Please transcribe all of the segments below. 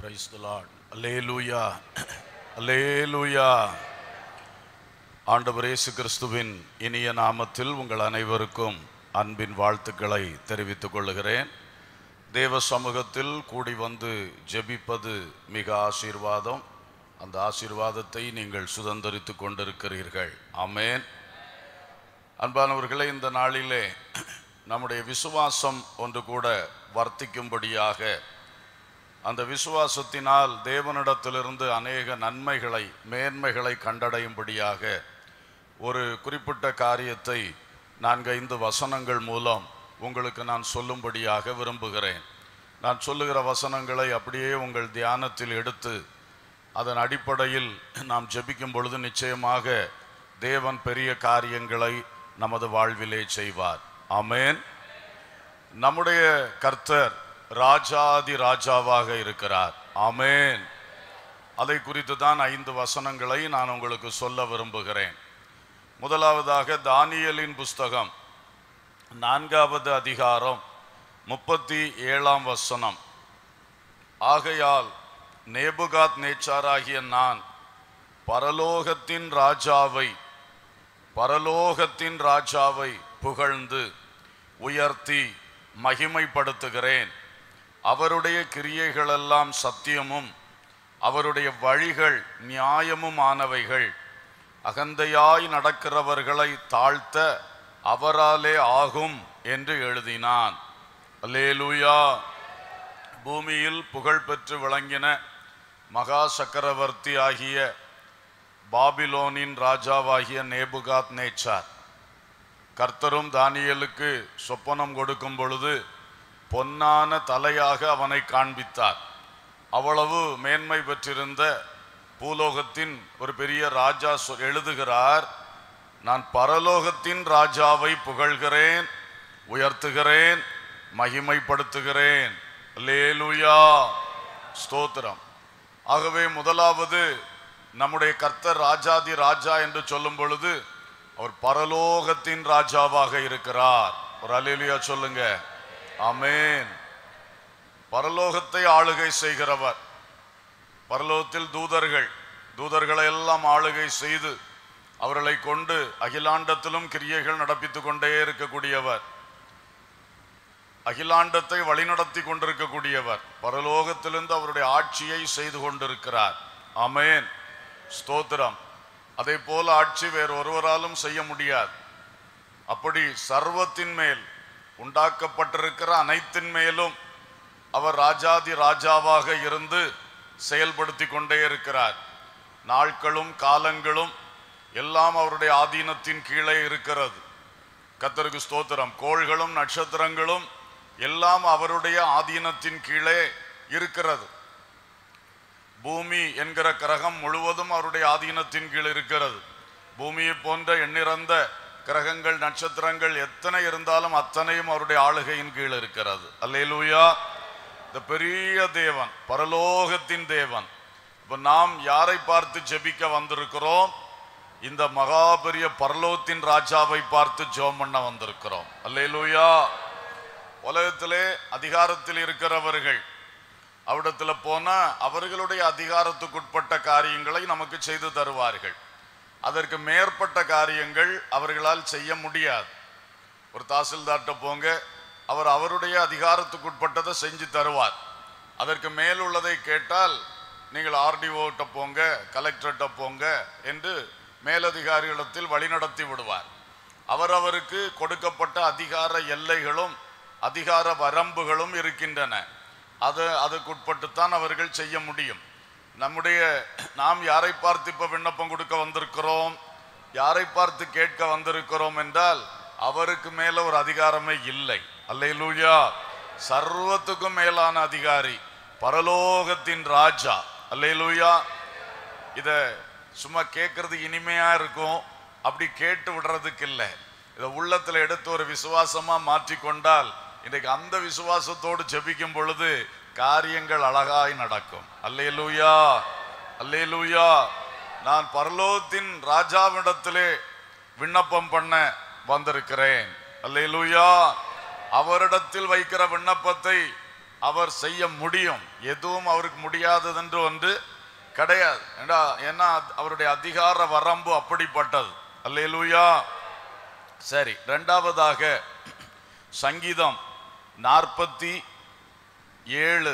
Praise the Lord அல்லேலூயா அல்லேலூயா ஆண்டவர் இயேசு கிறிஸ்துவின் இனிய நாமத்தில் உங்கள் அனைவருக்கும் அன்பின் வாழ்த்துக்களை தெரிவித்துக் கொள்கிறேன் தேவ சமூகத்தில் கூடி வந்து ஜெபிப்பது மிக ஆசீர்வாதம் அந்த ஆசீர்வாதத்தை நீங்கள் சுதந்திரித்துக் கொண்டிருக்கிறீர்கள் ஆமென் அன்பானவர்களே இந்த நாளிலே நம்முடைய விசுவாசம் ஒன்று கூட வர்த்திக்கும்படியாக அந்த விசுவாசத்தினால் தேவனிடத்திலிருந்து அநேக நன்மைகளை மேன்மைகளை கண்டடையும்படியாக ஒரு குறிப்பிட்ட காரியத்தை நான்கைந்து வசனங்கள் மூலம் உங்களுக்கு நான் சொல்லும்படியாக விரும்புகிறேன் நான் சொல்லுகிற வசனங்களை அப்படியே உங்கள் தியானத்தில் எடுத்து அதன் அடிப்படையில் நாம் ஜெபிக்கும் பொழுது நிச்சயமாக தேவன் பெரிய காரியங்களை நமது வாழ்விலே செய்வார் ஆமென் நம்முடைய கர்த்தர் ராஜாதி ராஜாவாக இருக்கிறார் ஆமென் அதை குறித்து தான் ஐந்து வசனங்களை நான் உங்களுக்கு சொல்ல விரும்புகிறேன் முதலாவதாக தானியலின் புஸ்தகம் நான்காவது அதிகாரம் முப்பத்தி ஏழாம் வசனம் ஆகையால் நேபுகாத் நேச்சாராகிய நான் பரலோகத்தின் ராஜாவை பரலோகத்தின் ராஜாவை புகழ்ந்து உயர்த்தி மகிமைப்படுத்துகிறேன் அவருடைய கிரியைகளெல்லாம் சத்தியமும் அவருடைய வழிகள் நியாயமும் ஆனவைகள் அகந்தையாய் நடக்கிறவர்களை தாழ்த்த அவராலே ஆகும் என்று எழுதினான் அல்லேலூயா பூமியில் புகழ்பெற்று விளங்கின மகா சக்கரவர்த்தி ஆகிய பாபிலோனின் ராஜாவாகிய நேபுகாத் நேச்சார் கர்த்தரும் தானியலுக்கு சொப்பனம் கொடுக்கும் பொழுது பொன்னான தலையாக அவனை காண்பித்தார் அவ்வளவு மேன்மை பெற்றிருந்த பூலோகத்தின் ஒரு பெரிய ராஜா சொ- எழுதுகிறார் நான் பரலோகத்தின் ராஜாவை புகழ்கிறேன் உயர்த்துகிறேன் மகிமைப்படுத்துகிறேன் அல்லேலூயா ஸ்தோத்திரம் ஆகவே முதலாவது நம்முடைய கர்த்தர் ராஜாதி ராஜா என்று சொல்லும் பொழுது அவர் பரலோகத்தின் ராஜாவாக இருக்கிறார் ஒரு அல்லேலூயா சொல்லுங்க ஆமென் பரலோகத்தை ஆளுகை செய்கிறவர் பரலோகத்தில் தூதர்கள் தூதர்களை எல்லாம் ஆளுகை செய்து அவர்களை கொண்டு அகிலாண்டத்திலும் கிரியைகள் நடப்பித்துக் கொண்டே இருக்கக்கூடியவர் அகிலாண்டத்தை வழிநடத்தி கொண்டிருக்கக்கூடியவர் பரலோகத்திலிருந்து அவருடைய ஆட்சியை செய்து கொண்டிருக்கிறார் ஆமென் ஸ்தோத்திரம் அதே போல ஆட்சி வேறு ஒருவராலும் செய்ய முடியாது அப்படி சர்வத்தின் மேல் உண்டாக்கப்பட்டிருக்கிற அனைத்தின் மேலும் அவர் ராஜாதி ராஜாவாக இருந்து செயல்படுத்தி கொண்டே இருக்கிறார் நாட்களும் காலங்களும் எல்லாம் அவருடைய ஆதீனத்தின் கீழே இருக்கிறது கத்தருக்கு ஸ்தோத்திரம் கோள்களும் நட்சத்திரங்களும் எல்லாம் அவருடைய ஆதீனத்தின் கீழே இருக்கிறது பூமி என்கிற கிரகம் முழுவதும் அவருடைய ஆதீனத்தின் கீழ் இருக்கிறது பூமியை போன்ற எண்ணிறந்த கிரகங்கள் நட்சத்திரங்கள் எத்தனை இருந்தாலும் அத்தனையும் அவருடைய ஆளுகையின் கீழ் இருக்கிறது அல்லேலூயா இந்த பெரிய தேவன் பரலோகத்தின் தேவன் இப்ப நாம் யாரை பார்த்து ஜெபிக்க வந்திருக்கிறோம் இந்த மகா பெரிய பரலோகத்தின் ராஜாவை பார்த்து ஜெபம் பண்ண வந்திருக்கிறோம் அல்லேலூயா உலகத்திலே அதிகாரத்தில் இருக்கிறவர்கள் அவிடத்துல போனா அவர்களுடைய அதிகாரத்துக்குட்பட்ட காரியங்களை நமக்கு செய்து தருவார்கள் அதற்கு மேற்பட்ட காரியங்கள் அவர்களால் செய்ய முடியாது ஒரு தாசில்தார்ட்ட போங்க அவர் அவருடைய அதிகாரத்துக்குட்பட்டதை செஞ்சு தருவார் அதற்கு மேல் உள்ளதை கேட்டால் நீங்கள் ஆர்டிஓட்ட போங்க கலெக்டர்கிட்ட போங்க என்று மேலதிகாரிகளிடத்தில் வழிநடத்தி விடுவார் அவரவருக்கு கொடுக்கப்பட்ட அதிகார எல்லைகளும் அதிகார வரம்புகளும் இருக்கின்றன அது அதுக்குட்பட்டுத்தான் அவர்கள் செய்ய முடியும் நம்முடைய நாம் யாரை பார்த்து இப்ப விண்ணப்பம் கொடுக்க வந்திருக்கிறோம் யாரை பார்த்து கேட்க வந்திருக்கிறோம் என்றால் அவருக்கு மேல ஒரு அதிகாரமே இல்லை அல்லேலூயா சர்வத்துக்கும் மேலான அதிகாரி பரலோகத்தின் ராஜா அல்லேலூயா இத சும்மா கேட்கறது இனிமையா இருக்கும் அப்படி கேட்டு விடுறதுக்கு இல்லை இதை உள்ளத்துல எடுத்து ஒரு விசுவாசமா மாற்றிக்கொண்டால் இன்றைக்கு அந்த விசுவாசத்தோடு ஜெபிக்கும் பொழுது காரியங்கள் அழகாய் நடக்கும் அல்லேலூயா அல்லேலூயா நான் பரலோகத்தின் ராஜாவிடத்திலே விண்ணப்பம் பண்ண வந்திருக்கிறேன் அல்லேலூயா அவரிடத்தில் வைக்கிற விண்ணப்பத்தை அவர் செய்ய முடியும் எதுவும் அவருக்கு முடியாததென்று ஒன்று கிடையாது ஏண்டா ஏன்னா அவருடைய அதிகார வரம்பு அப்படிப்பட்டது அல்லேலூயா சரி ரெண்டாவதாக சங்கீதம் நாற்பத்தி ஏழு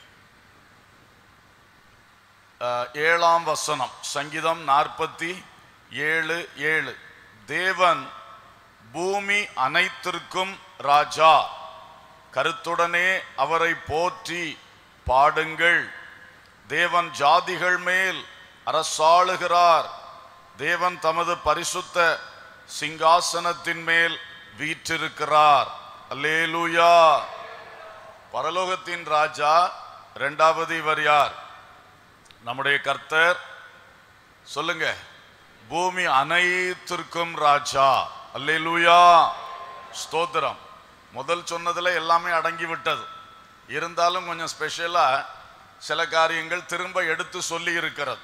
அஹ், ஏழாம் வசனம் சங்கீதம் நாற்பத்தி ஏழு ஏழு தேவன் பூமி அனைத்திற்கும் ராஜா கருத்துடனே அவரை போற்றி பாடுங்கள் தேவன் ஜாதிகள் மேல் அரசாளுகிறார் தேவன் தமது பரிசுத்த சிங்காசனத்தின் மேல் வீற்றிருக்கிறார் அல்லேலூயா பரலோகத்தின் ராஜா இரண்டாவது இவர் யார் நம்முடைய கர்த்தர் சொல்லுங்க பூமி அனைத்திற்கும் ராஜா அல்லேலூயா ஸ்தோத்திரம் முதல் சொன்னதுல எல்லாமே அடங்கி விட்டது இருந்தாலும் கொஞ்சம் ஸ்பெஷலா சில காரியங்கள் திரும்ப எடுத்து சொல்லி இருக்கிறது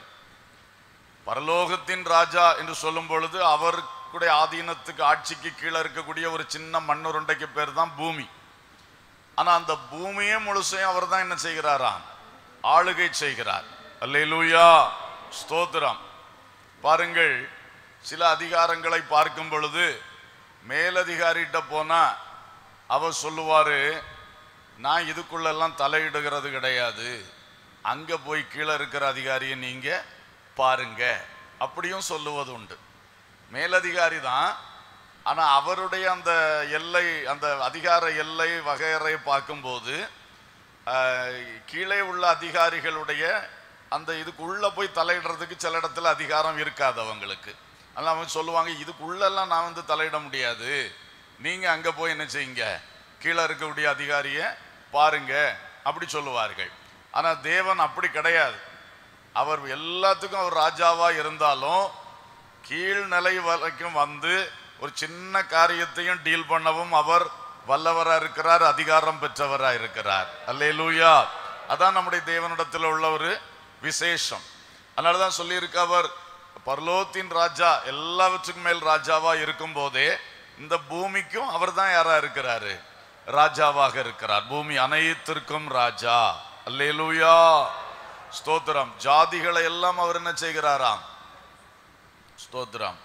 பரலோகத்தின் ராஜா என்று சொல்லும் பொழுது அவருடைய ஆதீனத்துக்கு ஆட்சிக்கு கீழே இருக்கக்கூடிய ஒரு சின்ன மண்ணுருண்டைக்கு பேர் தான் பூமி ஆனா அந்த பூமியே முழுசையும் அவர் தான் என்ன செய்கிறாராம் ஆளுகை செய்கிறார் அல்லேலூயா ஸ்தோத்திரம் பாருங்கள் சில அதிகாரங்களை பார்க்கும் பொழுது மேலதிகாரிகிட்ட போனா அவர் சொல்லுவாரு நான் இதுக்குள்ளெல்லாம் தலையிடுகிறது கிடையாது அங்க போய் கீழே இருக்கிற அதிகாரியை நீங்க பாருங்க அப்படியும் சொல்லுவது உண்டு மேலதிகாரி தான் ஆனா அவருடைய அந்த எல்லை அந்த அதிகார எல்லை வகையறை பார்க்கும்போது ஆஹ், கீழே உள்ள அதிகாரிகளுடைய அந்த இதுக்குள்ள போய் தலையிடுறதுக்கு சில இடத்துல அதிகாரம் இருக்காது அவங்களுக்கு அதனால அவங்க சொல்லுவாங்க இதுக்குள்ளெல்லாம் நான் வந்து தலையிட முடியாது நீங்க அங்க போய் என்ன செய்யுங்க கீழே இருக்கக்கூடிய அதிகாரியை பாருங்க அப்படி சொல்லுவார்கள் ஆனா தேவன் அப்படி கிடையாது அவர் எல்லாத்துக்கும் அவர் ராஜாவா இருந்தாலும் கீழ்நிலை வரைக்கும் வந்து ஒரு சின்ன காரியத்தையும் டீல் பண்ணவும் அவர் வல்லவரா இருக்கிறார் அதிகாரம் பெற்றவரா இருக்கிறார் அல்லேலூயா அதான் நம்முடைய தேவனிடத்தில் உள்ள ஒரு விசேஷம் அதனாலதான் சொல்லியிருக்க அவர் பரலோகத்தின் ராஜா எல்லாவற்றுக்கும் மேல் ராஜாவா இருக்கும் போதே இந்த பூமிக்கும் அவர் தான் யாரா இருக்கிறாரு ராஜாவாக இருக்கிறார் பூமி அனைத்திற்கும் ராஜா அல்லேலூயா ஸ்தோத்திரம் ஜாதிகளை எல்லாம் அவர் என்ன செய்கிறாராம் ஸ்தோத்திரம்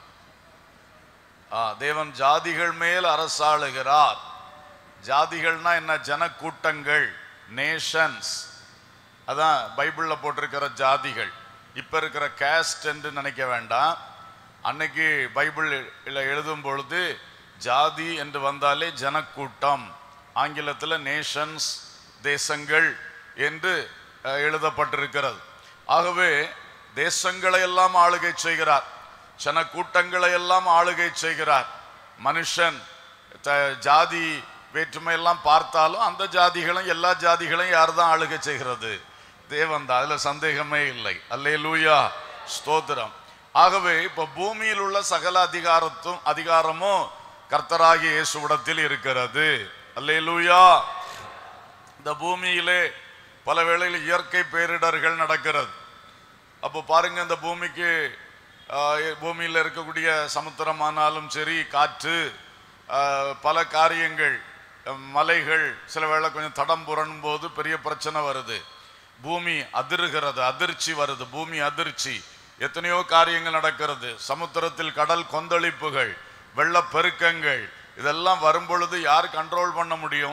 ஆ, தேவன் ஜாதிகள் மேல் அரசாளுகிறார் ஜாதிகள்னா என்ன ஜனக்கூட்டங்கள் நேஷன்ஸ் அதான் பைபிள்ல போட்டிருக்கிற ஜாதிகள் இப்ப இருக்கிற கேஸ்ட் என்று நினைக்க வேண்டாம் அன்னைக்கு பைபிள் எழுதும் பொழுது ஜாதி என்று வந்தாலே ஜனக்கூட்டம் ஆங்கிலத்தில் நேஷன்ஸ் தேசங்கள் என்று அஹ், எழுதப்பட்டிருக்கிறது ஆகவே தேசங்களை எல்லாம் ஆளுகை செய்கிறார் ஜனக்கூட்டங்களை எல்லாம் ஆளுகை செய்கிறார் மனுஷன் த- ஜாதி வேற்றுமை எல்லாம் பார்த்தாலும் அந்த ஜாதிகளும் எல்லா ஜாதிகளையும் யார் தான் ஆளுகை செய்கிறது தேவன் தான் அதுல சந்தேகமே இல்லை அல்லேலூயா ஸ்தோத்திரம் ஆகவே இப்ப பூமியில் உள்ள சகல அதிகாரத்தும் அதிகாரமும் கர்த்தராகிய இயேசுவிடத்தில் இருக்கிறது அல்லேலூயா இந்த பூமியிலே பல வேளையில் இயற்கை பேரிடர்கள் நடக்கிறது அப்போ பாருங்க இந்த பூமிக்கு ஆஹ், பூமியில் இருக்கக்கூடிய சமுத்திரமானாலும் சரி காற்று ஆஹ், பல காரியங்கள் அஹ், மலைகள் சில வேளை கொஞ்சம் தடம் புரணும் போது பெரிய பிரச்சனை வருது பூமி அதிருகிறது அதிர்ச்சி வருது பூமி அதிர்ச்சி எத்தனையோ காரியங்கள் நடக்கிறது சமுத்திரத்தில் கடல் கொந்தளிப்புகள் வெள்ளப்பெருக்கங்கள் இதெல்லாம் வரும் பொழுது யார் கண்ட்ரோல் பண்ண முடியும்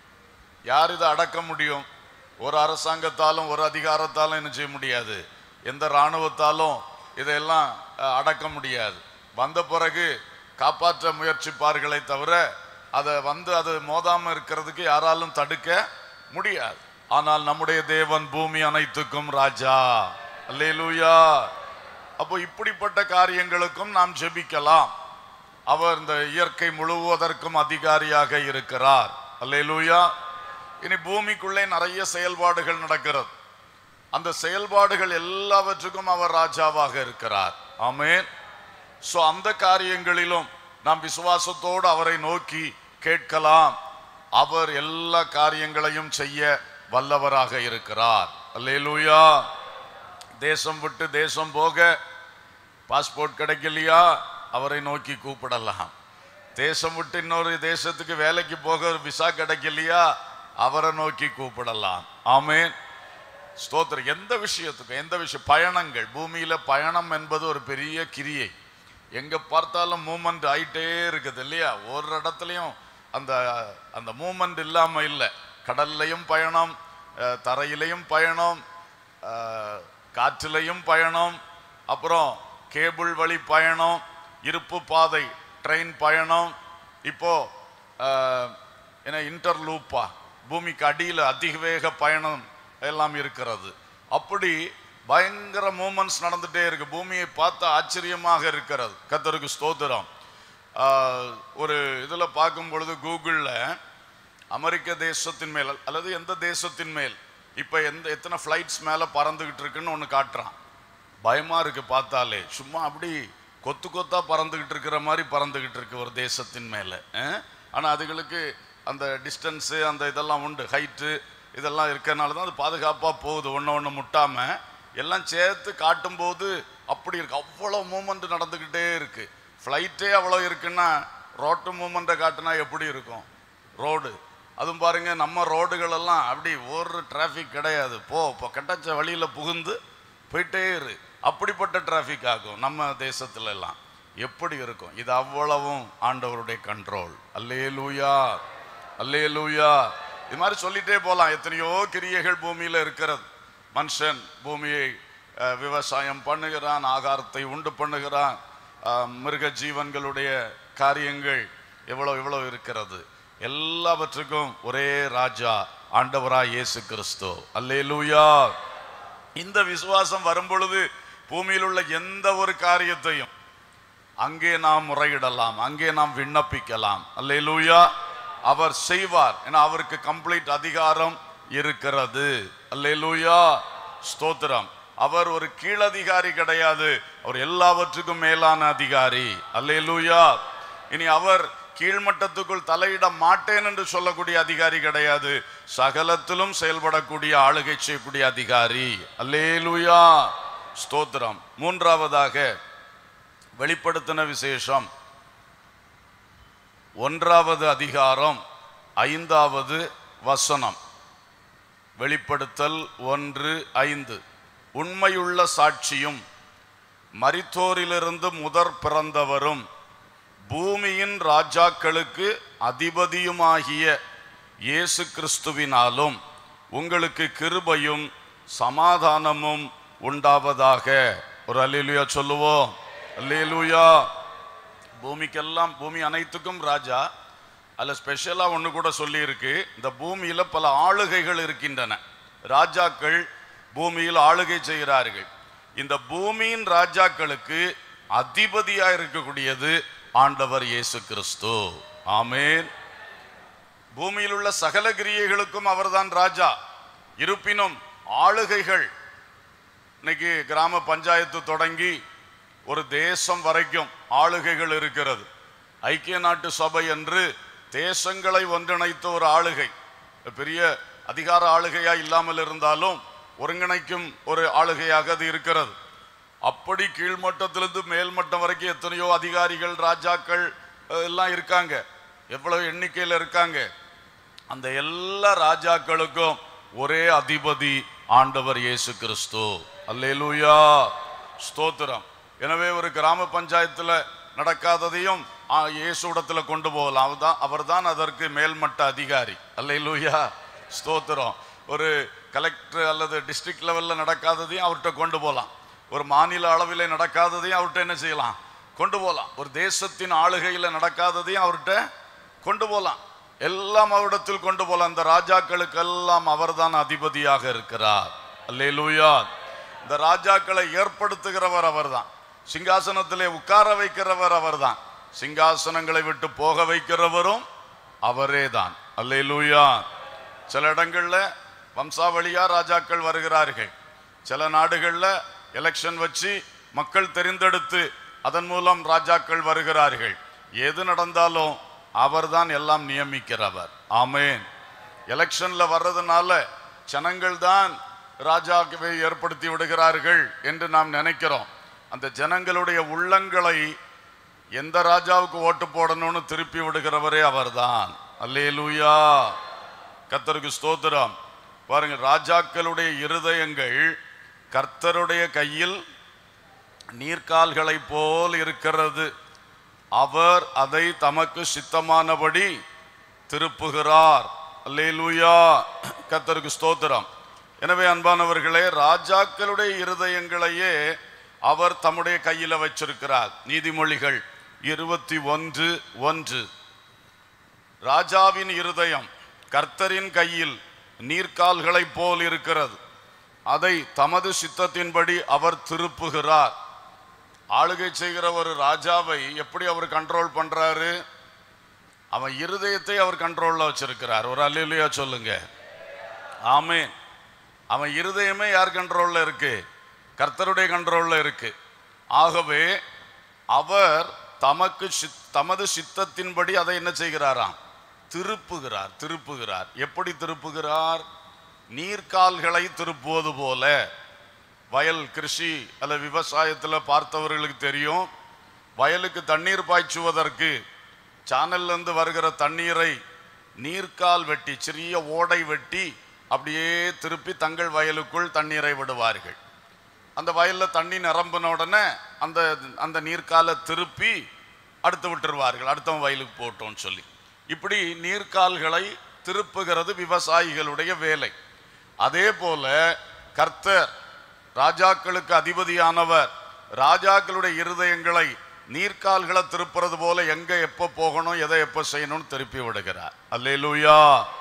யார் இதை அடக்க முடியும் ஒரு அரசாங்கத்தாலும் ஒரு அதிகாரத்தாலும் என்ன செய்ய முடியாது எந்த இராணுவத்தாலும் இதையெல்லாம் அஹ், அடக்க முடியாது வந்த பிறகு காப்பாற்ற முயற்சிப்பார்களே தவிர அதை வந்து அது மோதாம இருக்கிறதுக்கு யாராலும் தடுக்க முடியாது ஆனால் நம்முடைய தேவன் பூமி அனைத்துக்கும் ராஜா அல்லேலூயா அப்போ இப்படிப்பட்ட காரியங்களுக்கும் நாம் ஜெபிக்கலாம் அவர் இந்த இயற்கை முழுவதற்கும் அதிகாரியாக இருக்கிறார் அல்லேலூயா இனி பூமிக்குள்ளே நிறைய செயல்பாடுகள் நடக்கிறது அந்த செயல்பாடுகள் எல்லாவற்றுக்கும் அவர் ராஜாவாக இருக்கிறார் ஆமென் சோ அந்த காரியங்களிலும் நாம் விசுவாசத்தோடு அவரை நோக்கி கேட்கலாம் அவர் எல்லா காரியங்களையும் செய்ய வல்லவராக இருக்கிறார் அல்லேலூயா தேசம் விட்டு தேசம் போக பாஸ்போர்ட் கிடைக்கலையா அவரை நோக்கி கூப்பிடலாம் தேசம் விட்டு இன்னொரு தேசத்துக்கு வேலைக்கு போக விசா கிடைக்கலையா அவரை நோக்கி கூப்பிடலாம் ஆமென் ஸ்தோத்திரம் எந்த விஷயத்துக்கும் எந்த விஷயம் பயணங்கள் பூமியில பயணம் என்பது ஒரு பெரிய கிரியை எங்க பார்த்தாலும் மூமெண்ட் ஆயிட்டே இருக்குது இல்லையா ஒரு இடத்துலையும் அந்த அந்த மூமெண்ட் இல்லாம இல்லை கடல்லையும் பயணம் அஹ், தரையிலையும் பயணம் அஹ், காற்றிலையும் பயணம் அப்புறம் கேபிள் வழி பயணம் இருப்பு பாதை ட்ரெயின் பயணம் இப்போ அஹ், என்ன இன்டர்லூப்பா பூமிக்கு அடியில் அதிவேக பயணம் எல்லாம் இருக்கிறது அப்படி பயங்கர மூமெண்ட்ஸ் நடந்துட்டே இருக்கு பூமியை பார்த்து ஆச்சரியமாக இருக்கிறது கத்தருக்கு ஸ்தோத்திரம் ஆஹ், ஒரு இதில் பார்க்கும் பொழுது கூகுளில் அமெரிக்க தேசத்தின் மேல் அல்லது எந்த தேசத்தின் மேல் இப்போ எந்த எத்தனை ஃப்ளைட்ஸ் மேலே பறந்துக்கிட்டு இருக்குன்னு ஒன்று காட்டுறான் பயமா இருக்கு பார்த்தாலே சும்மா அப்படி கொத்து கொத்தா பறந்துகிட்டு இருக்கிற மாதிரி பறந்துகிட்டு இருக்கு ஒரு தேசத்தின் மேல அஹ்? ஆனா அதுகளுக்கு அந்த டிஸ்டன்ஸு அந்த இதெல்லாம் உண்டு ஹைட்டு இதெல்லாம் இருக்கறனால தான் அது பாதுகாப்பா போகுது ஒன்று ஒன்று முட்டாம எல்லாம் சேர்த்து காட்டும்போது அப்படி இருக்கு அவ்வளோ மூமெண்ட் நடந்துக்கிட்டே இருக்கு ஃப்ளைட்டே அவ்வளோ இருக்குன்னா ரோட்டு மூமெண்ட்டை காட்டுனா எப்படி இருக்கும் ரோடு அதுவும் பாருங்க நம்ம ரோடுகள் எல்லாம் அப்படி ஒரு டிராஃபிக் கிடையாது போ இப்போ கட்டச்ச வழியில புகுந்து போயிட்டே இரு அப்படிப்பட்ட டிராஃபிக் ஆகும் நம்ம தேசத்துல எல்லாம் எப்படி இருக்கும் இது அவ்வளவும் ஆண்டவருடைய கண்ட்ரோல் அல்லே லூயா அல்லே லூயா இது மாதிரி சொல்லிட்டே போலாம் எத்தனையோ கிரியைகள் பூமியில இருக்கிறது மனுஷன் பூமியை அஹ், விவசாயம் பண்ணுகிறான் ஆகாரத்தை உண்டு பண்ணுகிறான் அஹ், மிருக ஜீவன்களுடைய காரியங்கள் எவ்வளவு எவ்வளவு இருக்கிறது எல்லாவற்றுக்கும் ஒரே ராஜா ஆண்டவராய் இயேசு கிறிஸ்து அல்லேலூயா இந்த விசுவாசம் வரும் பொழுது பூமியில் உள்ள எந்த ஒரு காரியத்தையும் அங்கே நாம் முறையிடலாம் அங்கே நாம் விண்ணப்பிக்கலாம் அல்லேலூயா அவர் செய்வார் ஏன்னா அவருக்கு கம்ப்ளீட் அதிகாரம் இருக்கிறது அல்லேலூயா ஸ்தோத்திரம் அவர் ஒரு கீழதிகாரி கிடையாது அவர் எல்லாவற்றுக்கும் மேலான அதிகாரி அல்லேலூயா இனி அவர் கீழ்மட்டத்துக்குள் தலையிட மாட்டேன் என்று சொல்லக்கூடிய அதிகாரி கிடையாது சகலத்திலும் செயல்படக்கூடிய ஆளுகை செய்யக்கூடிய அதிகாரி அல்லேலூயா ஸ்தோத்திரம் மூன்றாவதாக வெளிப்படுத்தின விசேஷம் ஒன்றாவது அதிகாரம் ஐந்தாவது வசனம் வெளிப்படுத்தல் ஒன்று ஐந்து உண்மையுள்ள சாட்சியும் மரித்தோரிலிருந்து முதற் பிறந்தவரும் பூமியின் ராஜாக்களுக்கு அதிபதியுமாகிய இயேசு கிறிஸ்துவினாலும் உங்களுக்கு கிருபையும் சமாதானமும் உண்டாவதாக ஒரு அல்லேலூயா சொல்லுவோம் அல்லேலூயா பூமிக்கெல்லாம் பூமி அனைத்துக்கும் ராஜா அதில் ஸ்பெஷலாக ஒன்று கூட சொல்லியிருக்கு இந்த பூமியில் பல ஆளுகைகள் இருக்கின்றன ராஜாக்கள் பூமியில் ஆளுகை செய்கிறார்கள் இந்த பூமியின் ராஜாக்களுக்கு அதிபதியாக இருக்கக்கூடியது ஆண்டவர் இயேசு கிறிஸ்து ஆமென் பூமியில் உள்ள சகல கிரியைகளுக்கும் அவர்தான் ராஜா இருப்பினும் ஆளுகைகள் இன்னைக்கு கிராம பஞ்சாயத்து தொடங்கி ஒரு தேசம் வரைக்கும் ஆளுகைகள் இருக்கிறது ஐக்கிய நாட்டு சபை என்று தேசங்களை ஒன்றிணைத்த ஒரு ஆளுகை பெரிய அதிகார ஆளுகையா இல்லாமல் இருந்தாலும் ஒருங்கிணைக்கும் ஒரு ஆளுகையாக அது இருக்கிறது அப்படி கீழ்மட்டத்திலிருந்து மேல்மட்டம் வரைக்கும் எத்தனையோ அதிகாரிகள் ராஜாக்கள் அஹ், எல்லாம் இருக்காங்க எவ்வளவு எண்ணிக்கையில் இருக்காங்க அந்த எல்லா ராஜாக்களுக்கும் ஒரே அதிபதி ஆண்டவர் இயேசு கிறிஸ்து அல்லேலூயா ஸ்தோத்திரம் எனவே ஒரு கிராம பஞ்சாயத்துல நடக்காததையும் ஆ, இயேசுவிடத்துல கொண்டு போகலாம் அவர்தான் அவர்தான் அதற்கு மேல்மட்ட அதிகாரி அல்லேலூயா ஸ்தோத்திரம் ஒரு கலெக்டர் அல்லது டிஸ்ட்ரிக்ட் லெவல்ல நடக்காததையும் அவர்கிட்ட கொண்டு போகலாம் ஒரு மாநில அளவில் நடக்காததையும் அவர்கிட்ட என்ன செய்யலாம் கொண்டு போகலாம் ஒரு தேசத்தின் ஆளுகையில நடக்காததையும் அவர்கிட்ட கொண்டு போகலாம் எல்லாம் அவரிடத்தில் கொண்டு போகலாம் இந்த ராஜாக்களுக்கெல்லாம் அவர்தான் அதிபதியாக இருக்கிறார் அல்லேலூயா இந்த ராஜாக்களை ஏற்படுத்துகிறவர் அவர்தான் சிங்காசனத்திலே உட்கார வைக்கிறவர் அவர்தான் சிங்காசனங்களை விட்டு போக வைக்கிறவரும் அவரே தான் அல்லேலூயா சில இடங்கள்ல வம்சாவளியா ராஜாக்கள் வருகிறார்கள் சில நாடுகள்ல எலெக்ஷன் வச்சு மக்கள் தெரிந்தெடுத்து அதன் மூலம் ராஜாக்கள் வருகிறார்கள் எது நடந்தாலும் அவர்தான் எல்லாம் நியமிக்கிறவர் ஆமென் எலெக்ஷன்ல வர்றதுனால ஜனங்கள் தான் ராஜாவை ஏற்படுத்தி விடுகிறார்கள் என்று நாம் நினைக்கிறோம் அந்த ஜனங்களுடைய உள்ளங்களை எந்த ராஜாவுக்கு ஓட்டு போடணும்னு திருப்பி விடுகிறவரே அவர்தான் அல்லேலூயா கர்த்தருக்கு ஸ்தோத்திரம் பாருங்க ராஜாக்களுடைய இருதயங்கள் கர்த்தருடைய கையில் நீர்க்கால்களைப் போல் இருக்கிறது அவர் அதை தமக்கு சித்தமானபடி திருப்புகிறார் அல்லேலூயா கர்த்தருக்கு ஸ்தோத்திரம் எனவே அன்பானவர்களே ராஜாக்களுடைய இருதயங்களையே அவர் தம்முடைய கையில வச்சிருக்கிறார் நீதிமொழிகள் இருபத்தி ஒன்று ஒன்று ராஜாவின் இருதயம் கர்த்தரின் கையில் நீர்க்கால்களைப் போல் இருக்கிறது அதை தமது சித்தத்தின்படி அவர் திருப்புகிறார் ஆளுகை செய்கிற ஒரு ராஜாவை எப்படி அவர் கண்ட்ரோல் பண்றாரு அவன் இருதயத்தை அவர் கண்ட்ரோல்ல வச்சிருக்கிறார் ஒரு அல்லையா சொல்லுங்க ஆமென் அவன் இருதயமே யார் கண்ட்ரோல்ல இருக்கு கர்த்தருடைய கண்ட்ரோல்ல இருக்கு ஆகவே அவர் தமக்கு சித்- தமது சித்தத்தின்படி அதை என்ன செய்கிறாராம் திருப்புகிறார் திருப்புகிறார் எப்படி திருப்புகிறார் நீர்க்கால்களை திருப்புவது போல வயல் கிருஷி அல்ல விவசாயத்தில் பார்த்தவர்களுக்கு தெரியும் வயலுக்கு தண்ணீர் பாய்ச்சுவதற்கு சானல்ல இருந்து வருகிற தண்ணீரை நீர்க்கால் வெட்டி சிறிய ஓடை வெட்டி அப்படியே திருப்பி தங்கள் வயலுக்குள் தண்ணீரை விடுவார்கள் அந்த வயல்ல தண்ணி நிரம்பின உடனே அந்த அந்த நீர்க்காலை திருப்பி அடுத்து விட்டுருவார்கள் அடுத்தவன் வயலுக்கு போட்டோம்னு சொல்லி இப்படி நீர்க்கால்களை திருப்புகிறது விவசாயிகளுடைய வேலை அதே போல கர்த்தர் ராஜாக்களுக்கு அதிபதியானவர் ராஜாக்களுடைய இருதயங்களை நீர்க்கால்களை திருப்புறது போல எங்க எப்ப போகணும் எதை எப்ப செய்யணும்னு திருப்பி விடுகிறார் அல்லேலூயா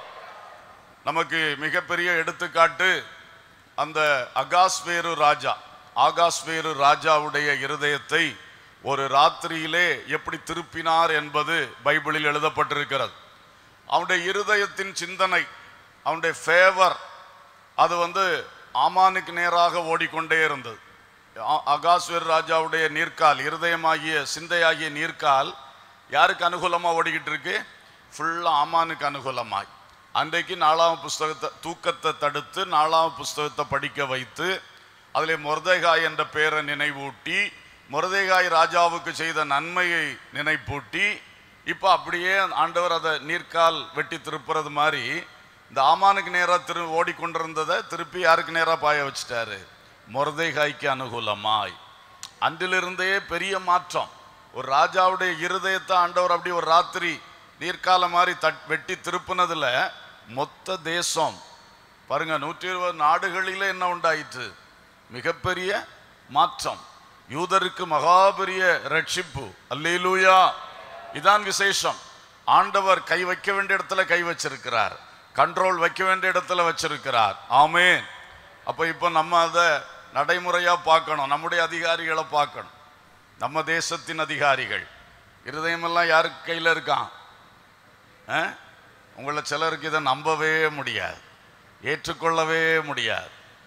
நமக்கு மிகப்பெரிய எடுத்துக்காட்டு அந்த அகாஸ்வேரு ராஜா ஆகாஸ்வேரு ராஜாவுடைய இருதயத்தை ஒரு ராத்திரியிலே எப்படி திருப்பினார் என்பது பைபிளில் எழுதப்பட்டிருக்கிறது அவனுடைய இருதயத்தின் சிந்தனை அவனுடைய ஃபேவர் அது வந்து ஆமானுக்கு நேராக ஓடிக்கொண்டே இருந்தது ஆ- அகாஸ்வேர் ராஜாவுடைய நீர்க்கால் இருதயமாகிய சிந்தையாகிய நீர்க்கால் யாருக்கு அனுகூலமாக ஓடிக்கிட்டு இருக்கு ஃபுல்லாக ஆமானுக்கு அனுகூலமாய் அன்றைக்கு நாலாம் புஸ்தகத்தை தூக்கத்தை தடுத்து நாலாம் புஸ்தகத்தை படிக்க வைத்து அதில் மொர்தேகாய் என்ற பெயரை நினைவூட்டி மொர்தேகாய் ராஜாவுக்கு செய்த நன்மையை நினைப்பூட்டி இப்போ அப்படியே ஆண்டவர் அதை நீர்க்கால் வெட்டி திருப்புறது மாதிரி இந்த ஆமானுக்கு நேராக திரு ஓடிக்கொண்டிருந்ததை திருப்பி யாருக்கு நேராக பாய வச்சிட்டாரு மொர்தேகாய்க்கு அனுகூலமாய் அன்றிலிருந்தே பெரிய மாற்றம் ஒரு ராஜாவுடைய இருதயத்தை ஆண்டவர் அப்படி ஒரு ராத்திரி நீர்க்கால மாதிரி தட் வெட்டி திருப்புனதுல மொத்த தேசம் பாருங்க நூற்றி இருபது நாடுகளிலே என்ன உண்டாயிற்று மிகப்பெரிய மாற்றம் யூதருக்கு மகா பெரிய ரட்சிப்பு அல்லேலூயா இதான் விசேஷம் ஆண்டவர் கை வைக்க வேண்டிய இடத்துல கை வச்சிருக்கிறார் கண்ட்ரோல் வைக்க வேண்டிய இடத்துல வச்சிருக்கிறார் ஆமென் அப்போ இப்போ நம்ம அதை நடைமுறையா பார்க்கணும் நம்முடைய அதிகாரிகளை பார்க்கணும் நம்ம தேசத்தின் அதிகாரிகள் இருதயமெல்லாம் யாருக்கு கையில் இருக்கான் ஆ? உங்களை சிலருக்கு இதை நம்பவே முடியாது ஏற்றுக்கொள்ளவே முடியாது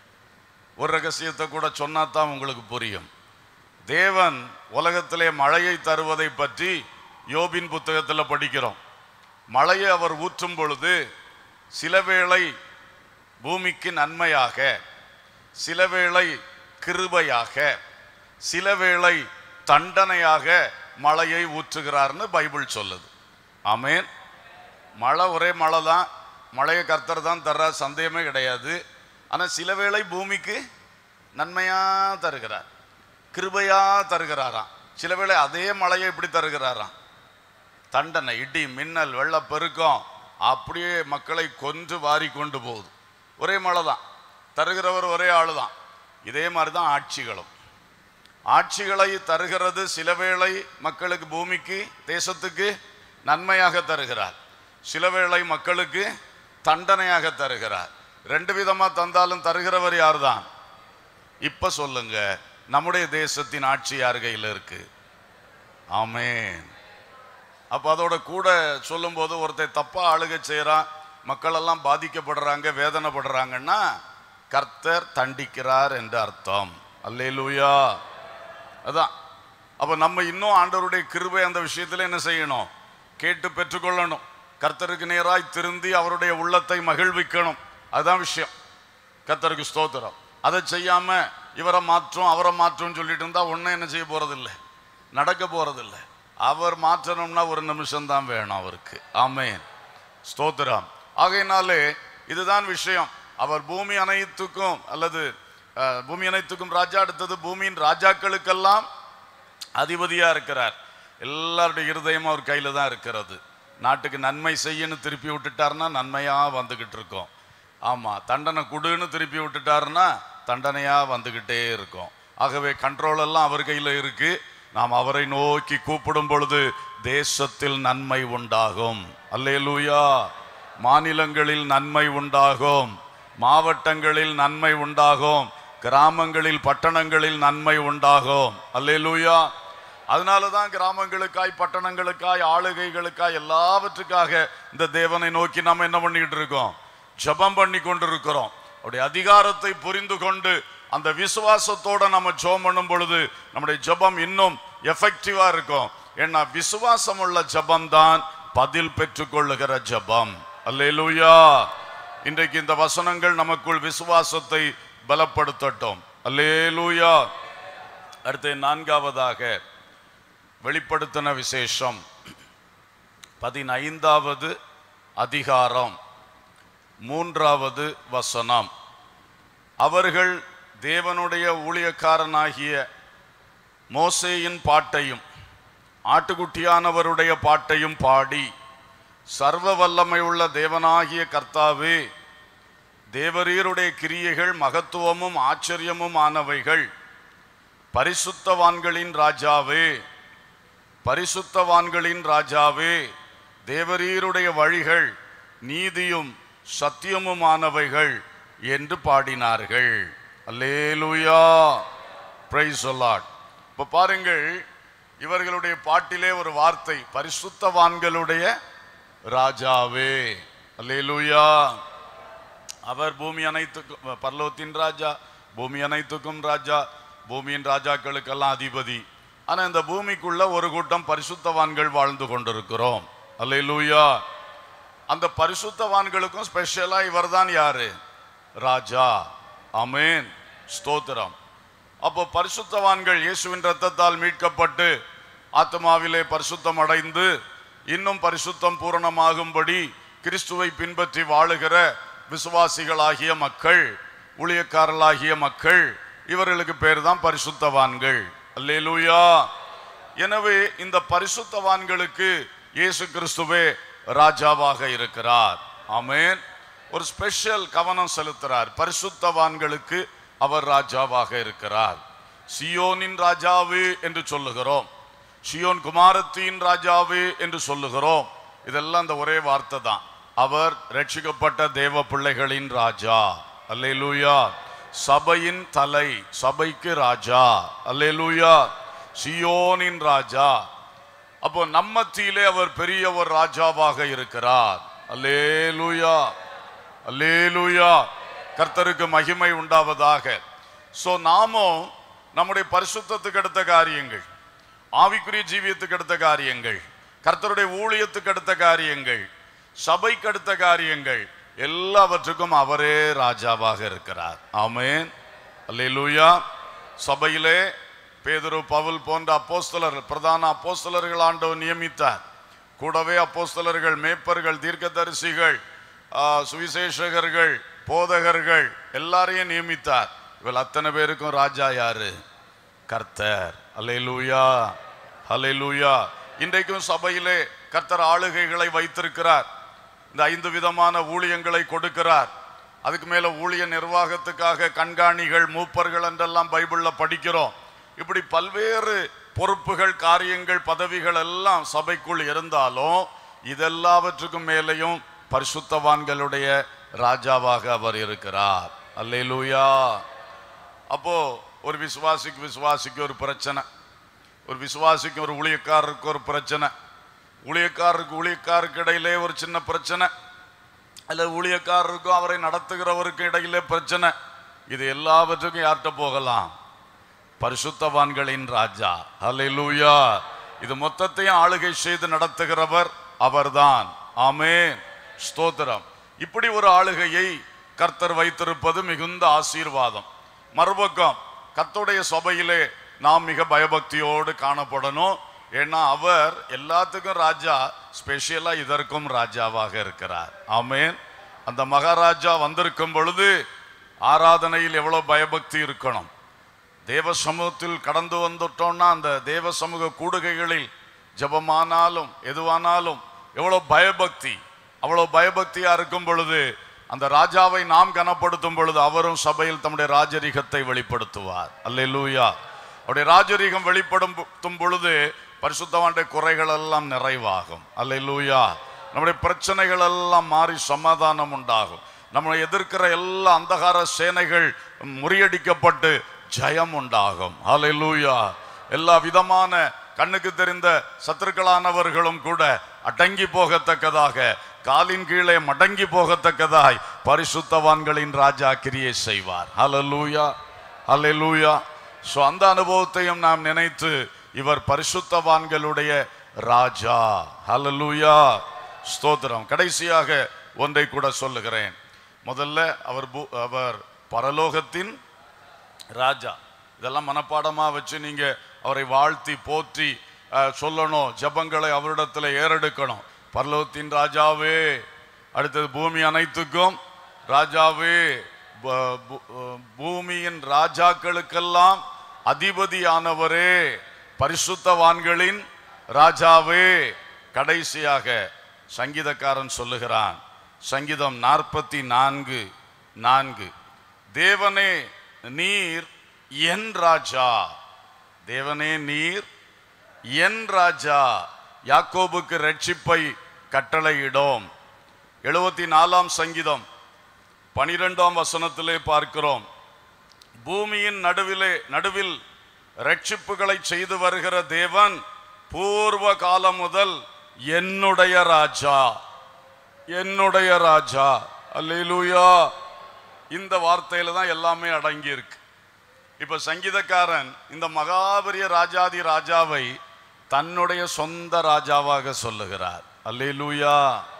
ஒரு ரகசியத்தை கூட சொன்னாதான் உங்களுக்கு புரியும் தேவன் உலகத்திலே மழையை தருவதை பற்றி யோபின் புத்தகத்தில் படிக்கிறோம் மழையை அவர் ஊற்றும் பொழுது சில வேளை பூமிக்கு நன்மையாக சில வேளை கிருபையாக சில வேளை தண்டனையாக மழையை ஊற்றுகிறார்னு பைபிள் சொல்லுது ஆமென் மழை ஒரே மழை தான் மழையை கர்த்தர் தான் தர்ற சந்தேகமே கிடையாது ஆனால் சில வேளை பூமிக்கு நன்மையா தருகிறார் கிருபையா தருகிறாராம் சில வேளை அதே மழையை இப்படி தருகிறாராம் தண்டனை இடி மின்னல் வெள்ளப்பெருக்கம் அப்படியே மக்களை கொன்று வாரி கொண்டு போகுது ஒரே மழை தான் தருகிறவர் ஒரே ஆளு தான் இதே மாதிரி தான் ஆட்சிகளும் ஆட்சிகளை தருகிறது சில வேளை மக்களுக்கு பூமிக்கு தேசத்துக்கு நன்மையாக தருகிறார் சில வேளை மக்களுக்கு தண்டனையாக தருகிறார் ரெண்டு விதமா தந்தாலும் தருகிறவர் யார்தான் இப்ப சொல்லுங்க நம்முடைய தேசத்தின் ஆட்சி யார் கையில் இருக்கு ஆமென் அப்போ அதோட கூட சொல்லும்போது ஒருத்தன் தப்பா ஆளுகை செய்கிறான் மக்கள் எல்லாம் பாதிக்கப்படுறாங்க வேதனைப்படுறாங்கன்னா கர்த்தர் தண்டிக்கிறார் என்று அர்த்தம் அல்லேலூயா அதான் அப்போ நம்ம இன்னும் ஆண்டவருடைய கிருபை அந்த விஷயத்தில் என்ன செய்யணும் கேட்டு பெற்றுக்கொள்ளணும் கர்த்தருக்கு நேராய் திருந்தி அவருடைய உள்ளத்தை மகிழ்விக்கணும் அதுதான் விஷயம் கர்த்தருக்கு ஸ்தோத்திரம் அதை செய்யாம இவரை மாற்றும் அவரை மாற்றும் சொல்லிட்டு இருந்தா ஒன்றும் என்ன செய்ய போறதில்லை நடக்க போறதில்லை அவர் மாற்றணும்னா ஒரு நிமிஷம் தான் வேணும் அவருக்கு ஆமென் ஸ்தோத்திரம் ஆகையினாலே இதுதான் விஷயம் அவர் பூமி அனைத்துக்கும் அல்லது அஹ், பூமி அனைத்துக்கும் ராஜா அடுத்தது பூமியின் ராஜாக்களுக்கெல்லாம் அதிபதியா இருக்கிறார் எல்லாருடைய இருதயமும் அவர் கையில தான் இருக்கிறது நாட்டுக்கு நன்மை செய்யன்னு திருப்பி விட்டுட்டாருன்னா நன்மையா வந்துகிட்டு இருக்கோம் ஆமா தண்டனை கொடுன்னு திருப்பி விட்டுட்டாருன்னா தண்டனையா வந்துகிட்டே இருக்கும் ஆகவே கண்ட்ரோல் எல்லாம் அவர் கையில இருக்கு நாம் அவரை நோக்கி கூப்பிடும் பொழுது தேசத்தில் நன்மை உண்டாகும் அல்லேலூயா மாநிலங்களில் நன்மை உண்டாகும் மாவட்டங்களில் நன்மை உண்டாகும் கிராமங்களில் பட்டணங்களில் நன்மை உண்டாகும் அல்லேலூயா அதனால தான் கிராமங்களுக்காய் பட்டணங்களுக்காய் ஆளுகைகளுக்காய் எல்லாவற்றுக்காக இந்த தேவனை நோக்கி நாம் என்ன பண்ணிக்கிட்டு இருக்கோம் ஜெபம் பண்ணி கொண்டிருக்கிறோம் அவருடைய அதிகாரத்தை புரிந்து கொண்டு அந்த விசுவாசத்தோட நம்ம ஜெபம் பண்ணும் பொழுது நம்முடைய ஜெபம் இன்னும் எஃபெக்டிவா இருக்கும் ஏன்னா விசுவாசம் உள்ள ஜெபம் தான் பதில் பெற்றுக்கொள்ளுகிற ஜெபம் அல்லேலூயா இன்றைக்கு இந்த வசனங்கள் நமக்குள் விசுவாசத்தை பலப்படுத்தட்டும் அல்லேலூயா அடுத்து நான்காவதாக வெளிப்படுத்தின விசேஷம் பதினைந்தாவது அதிகாரம் மூன்றாவது வசனம் அவர்கள் தேவனுடைய ஊழியக்காரனாகிய மோசேயின் பாட்டையும் ஆட்டுக்குட்டியானவருடைய பாட்டையும் பாடி சர்வ வல்லமை உள்ள தேவனாகிய கர்த்தாவே தேவரீருடைய கிரியைகள் மகத்துவமும் ஆச்சரியமும் ஆனவைகள் பரிசுத்தவான்களின் ராஜாவே பரிசுத்தவான்களின் ராஜாவே தேவரீருடைய வழிகள் நீதியும் சத்தியமுமானவைகள் என்று பாடினார்கள் அல்லேலூயா பிரைஸ் லார்ட் இப்போ பாருங்கள் இவர்களுடைய பாட்டிலே ஒரு வார்த்தை பரிசுத்தவான்களுடைய ராஜாவே அல்லேலூயா அவர் பூமி அனைத்துக்கும் பரலோகத்தின் ராஜா பூமி அனைத்துக்கும் ராஜா பூமியின் ராஜாக்களுக்கெல்லாம் அதிபதி ஆனா இந்த பூமிக்குள்ள ஒரு கூட்டம் பரிசுத்தவான்கள் வாழ்ந்து கொண்டிருக்கிறோம் அல்லேலூயா அந்த பரிசுத்தவான்களுக்கும் ஸ்பெஷலா இவர்தான் யாரு ராஜா அமேன் ஸ்தோத்திரம் அப்போ பரிசுத்தவான்கள் இயேசுவின் ரத்தத்தால் மீட்கப்பட்டு ஆத்மாவிலே பரிசுத்தம் அடைந்து இன்னும் பரிசுத்தம் பூரணமாகும்படி கிறிஸ்துவை பின்பற்றி வாழுகிற விசுவாசிகளாகிய மக்கள் ஊழியக்காரர்களாகிய மக்கள் இவர்களுக்கு பேர் தான் பரிசுத்தவான்கள் அல்லேலூயா எனவே இந்த பரிசுத்தவான்களுக்கு இயேசு கிறிஸ்துவே ராஜாவாக இருக்கிறார் ஆமென் ஒரு ஸ்பெஷல் கவனம் செலுத்துறார் பரிசுத்தவான்களுக்கு அவர் ராஜாவாக இருக்கிறார் சியோனின் ராஜாவே என்று சொல்லுகிறோம் சியோன் குமாரத்தின் ராஜாவே என்று சொல்லுகிறோம் இதெல்லாம் அந்த ஒரே வார்த்தை தான் அவர் ரட்சிக்கப்பட்ட தேவ பிள்ளைகளின் ராஜா அல்லேலூயா சபையின் தலை சபைக்கு ராஜா அல்லேலூயா சியோனின் ராஜா அப்போ நம்மத்திலே அவர் பெரிய ஒரு ராஜாவாக இருக்கிறார் அல்லேலூயா அல்லேலூயா கர்த்தருக்கு மகிமை உண்டாவதாக சோ நாமும் நம்முடைய பரிசுத்தத்துக்கு அடுத்த காரியங்கள் ஆவிக்குரிய ஜீவியத்துக்கு அடுத்த காரியங்கள் கர்த்தருடைய ஊழியத்துக்கு அடுத்த காரியங்கள் சபைக்கு அடுத்த காரியங்கள் எல்லாவற்றுக்கும் அவரே ராஜாவாக இருக்கிறார் ஆமென் அல்லேலூயா சபையிலே பேதுரு பவுல் போன்ற அப்போஸ்தலர்கள் பிரதான அப்போஸ்தலர்கள் ஆண்டவர் நியமித்தார் கூடவே அப்போஸ்தலர்கள் மேய்ப்பர்கள் தீர்க்கதரிசிகள் ஆ, சுவிசேஷகர்கள் போதகர்கள் எல்லாரையும் நியமித்தார் இவள் அத்தனை பேருக்கும் ராஜா யாரு கர்த்தர் அல்லேலூயா அல்லேலூயா இன்றைக்கும் சபையிலே கர்த்தர் ஆளுகைகளை வைத்திருக்கிறார் இந்த ஐந்து விதமான ஊழியங்களை கொடுக்கிறார் அதுக்கு மேல ஊழிய நிர்வாகத்துக்காக கண்காணிகள் மூப்பர்கள் என்றெல்லாம் பைபிள்ல படிக்கிறோம் இப்படி பல்வேறு பொறுப்புகள் காரியங்கள் பதவிகள் எல்லாம் சபைக்குள் இருந்தாலும் இதெல்லாவற்றுக்கும் மேலேயும் பரிசுத்தவான்களுடைய ராஜாவாக அவர் இருக்கிறார் அல்லேலூயா அப்போ ஒரு விசுவாசிக்கு விசுவாசிக்கு ஒரு பிரச்சனை ஒரு விசுவாசிக்கு ஒரு ஊழியக்காரருக்கு ஒரு பிரச்சனை ஊழியக்காரருக்கு ஊழியக்காரருக்கு இடையிலே ஒரு சின்ன பிரச்சனை அல்ல ஊழியக்காரருக்கும் அவரை நடத்துகிறவருக்கும் இடையிலே பிரச்சனை இது எல்லாவற்றுக்கும் யார்கிட்ட போகலாம் பரிசுத்தவான்களின் ராஜா அல்லேலூயா இது மொத்தத்தையும் ஆளுகை செய்து நடத்துகிறவர் அவர்தான் ஆமென் ஸ்தோத்திரம் இப்படி ஒரு ஆளுகையை கர்த்தர் வைத்திருப்பது மிகுந்த ஆசீர்வாதம் மறுபக்கம் கர்த்தருடைய சபையிலே நாம் மிக பயபக்தியோடு காணப்படணும் ஏன்னா அவர் எல்லாத்துக்கும் ராஜா ஸ்பெஷலா இதற்கும் ராஜாவாக இருக்கிறார் ஆமென் அந்த மகாராஜா வந்திருக்கும் பொழுது ஆராதனையில் எவ்வளவு பயபக்தி இருக்கணும் தேவ சமூகத்தில் கடந்து வந்துட்டோம்னா அந்த தேவ சமூக கூடுகைகளில் ஜெபமானாலும் எதுவானாலும் எவ்வளவு பயபக்தி அவ்வளவு பயபக்தியா இருக்கும் பொழுது அந்த ராஜாவை நாம் கனப்படுத்தும் பொழுது அவரும் சபையில் தம்முடைய ராஜரீகத்தை வெளிப்படுத்துவார் அல்லேலூயா அவருடைய ராஜரீகம் வெளிப்படுத்தும் பொழுது பரிசுத்தவானுடைய குறைகள் எல்லாம் நிறைவாகும் அல்லேலூயா நம்முடைய பிரச்சனைகள் எல்லாம் மாறி சமாதானம் உண்டாகும் நம்மளை எதிர்க்கிற எல்லா அந்தகார சேனைகள் முறியடிக்கப்பட்டு ஜெயம் உண்டாகும் அல்லேலூயா எல்லா விதமான கண்ணுக்கு தெரிந்த சத்துருக்களானவர்களும் கூட அடங்கி போகத்தக்கதாக காலின் கீழே மடங்கி போகத்தக்கதாய் பரிசுத்தவான்களின் ராஜா கிரியை செய்வார் ஹalleluya ஹalleluya சோ அந்த அனுபவத்தையும் நாம் நினைத்து இவர் பரிசுத்தவான்களுடைய ராஜா ஹalleluya ஸ்தோத்திரம் கடைசியாக ஒன்றை கூட சொல்லுகிறேன் முதல்ல அவர் பூ- அவர் பரலோகத்தின் ராஜா இதெல்லாம் மனப்பாடமா வச்சு நீங்க அவரை வாழ்த்தி போற்றி அஹ், சொல்லணும் ஜெபங்களை அவரிடத்துல ஏறெடுக்கணும் பரலோகத்தின் ராஜாவே அடுத்தது பூமி அனைத்துக்கும் ராஜாவே ப- பூ- அஹ், பூமியின் ராஜாக்களுக்கெல்லாம் அதிபதியானவரே பரிசுத்தவான்களின் ராஜாவே கடைசியாக சங்கீதக்காரன் சொல்லுகிறான் சங்கீதம் நாற்பத்தி நான்கு நான்கு தேவனே நீர் என் ராஜா தேவனே நீர் என் ராஜா யாக்கோபுக்கு ரட்சிப்பை கட்டளையிடோம் எழுபத்தி நாலாம் சங்கீதம் பனிரெண்டாம் வசனத்திலே பார்க்கிறோம் பூமியின் நடுவிலே நடுவில் ரட்சிப்புகளை செய்து வருகிற தேவன் பூர்வ காலம் முதல் என்னுடைய ராஜா என்னுடைய ராஜா அல்லேலூயா இந்த வார்த்தையில தான் எல்லாமே அடங்கி இருக்கு இப்ப சங்கீதக்காரன் இந்த மகாபரிய ராஜாதி ராஜாவை தன்னுடைய சொந்த ராஜாவாக சொல்லுகிறார் அல்லேலூயா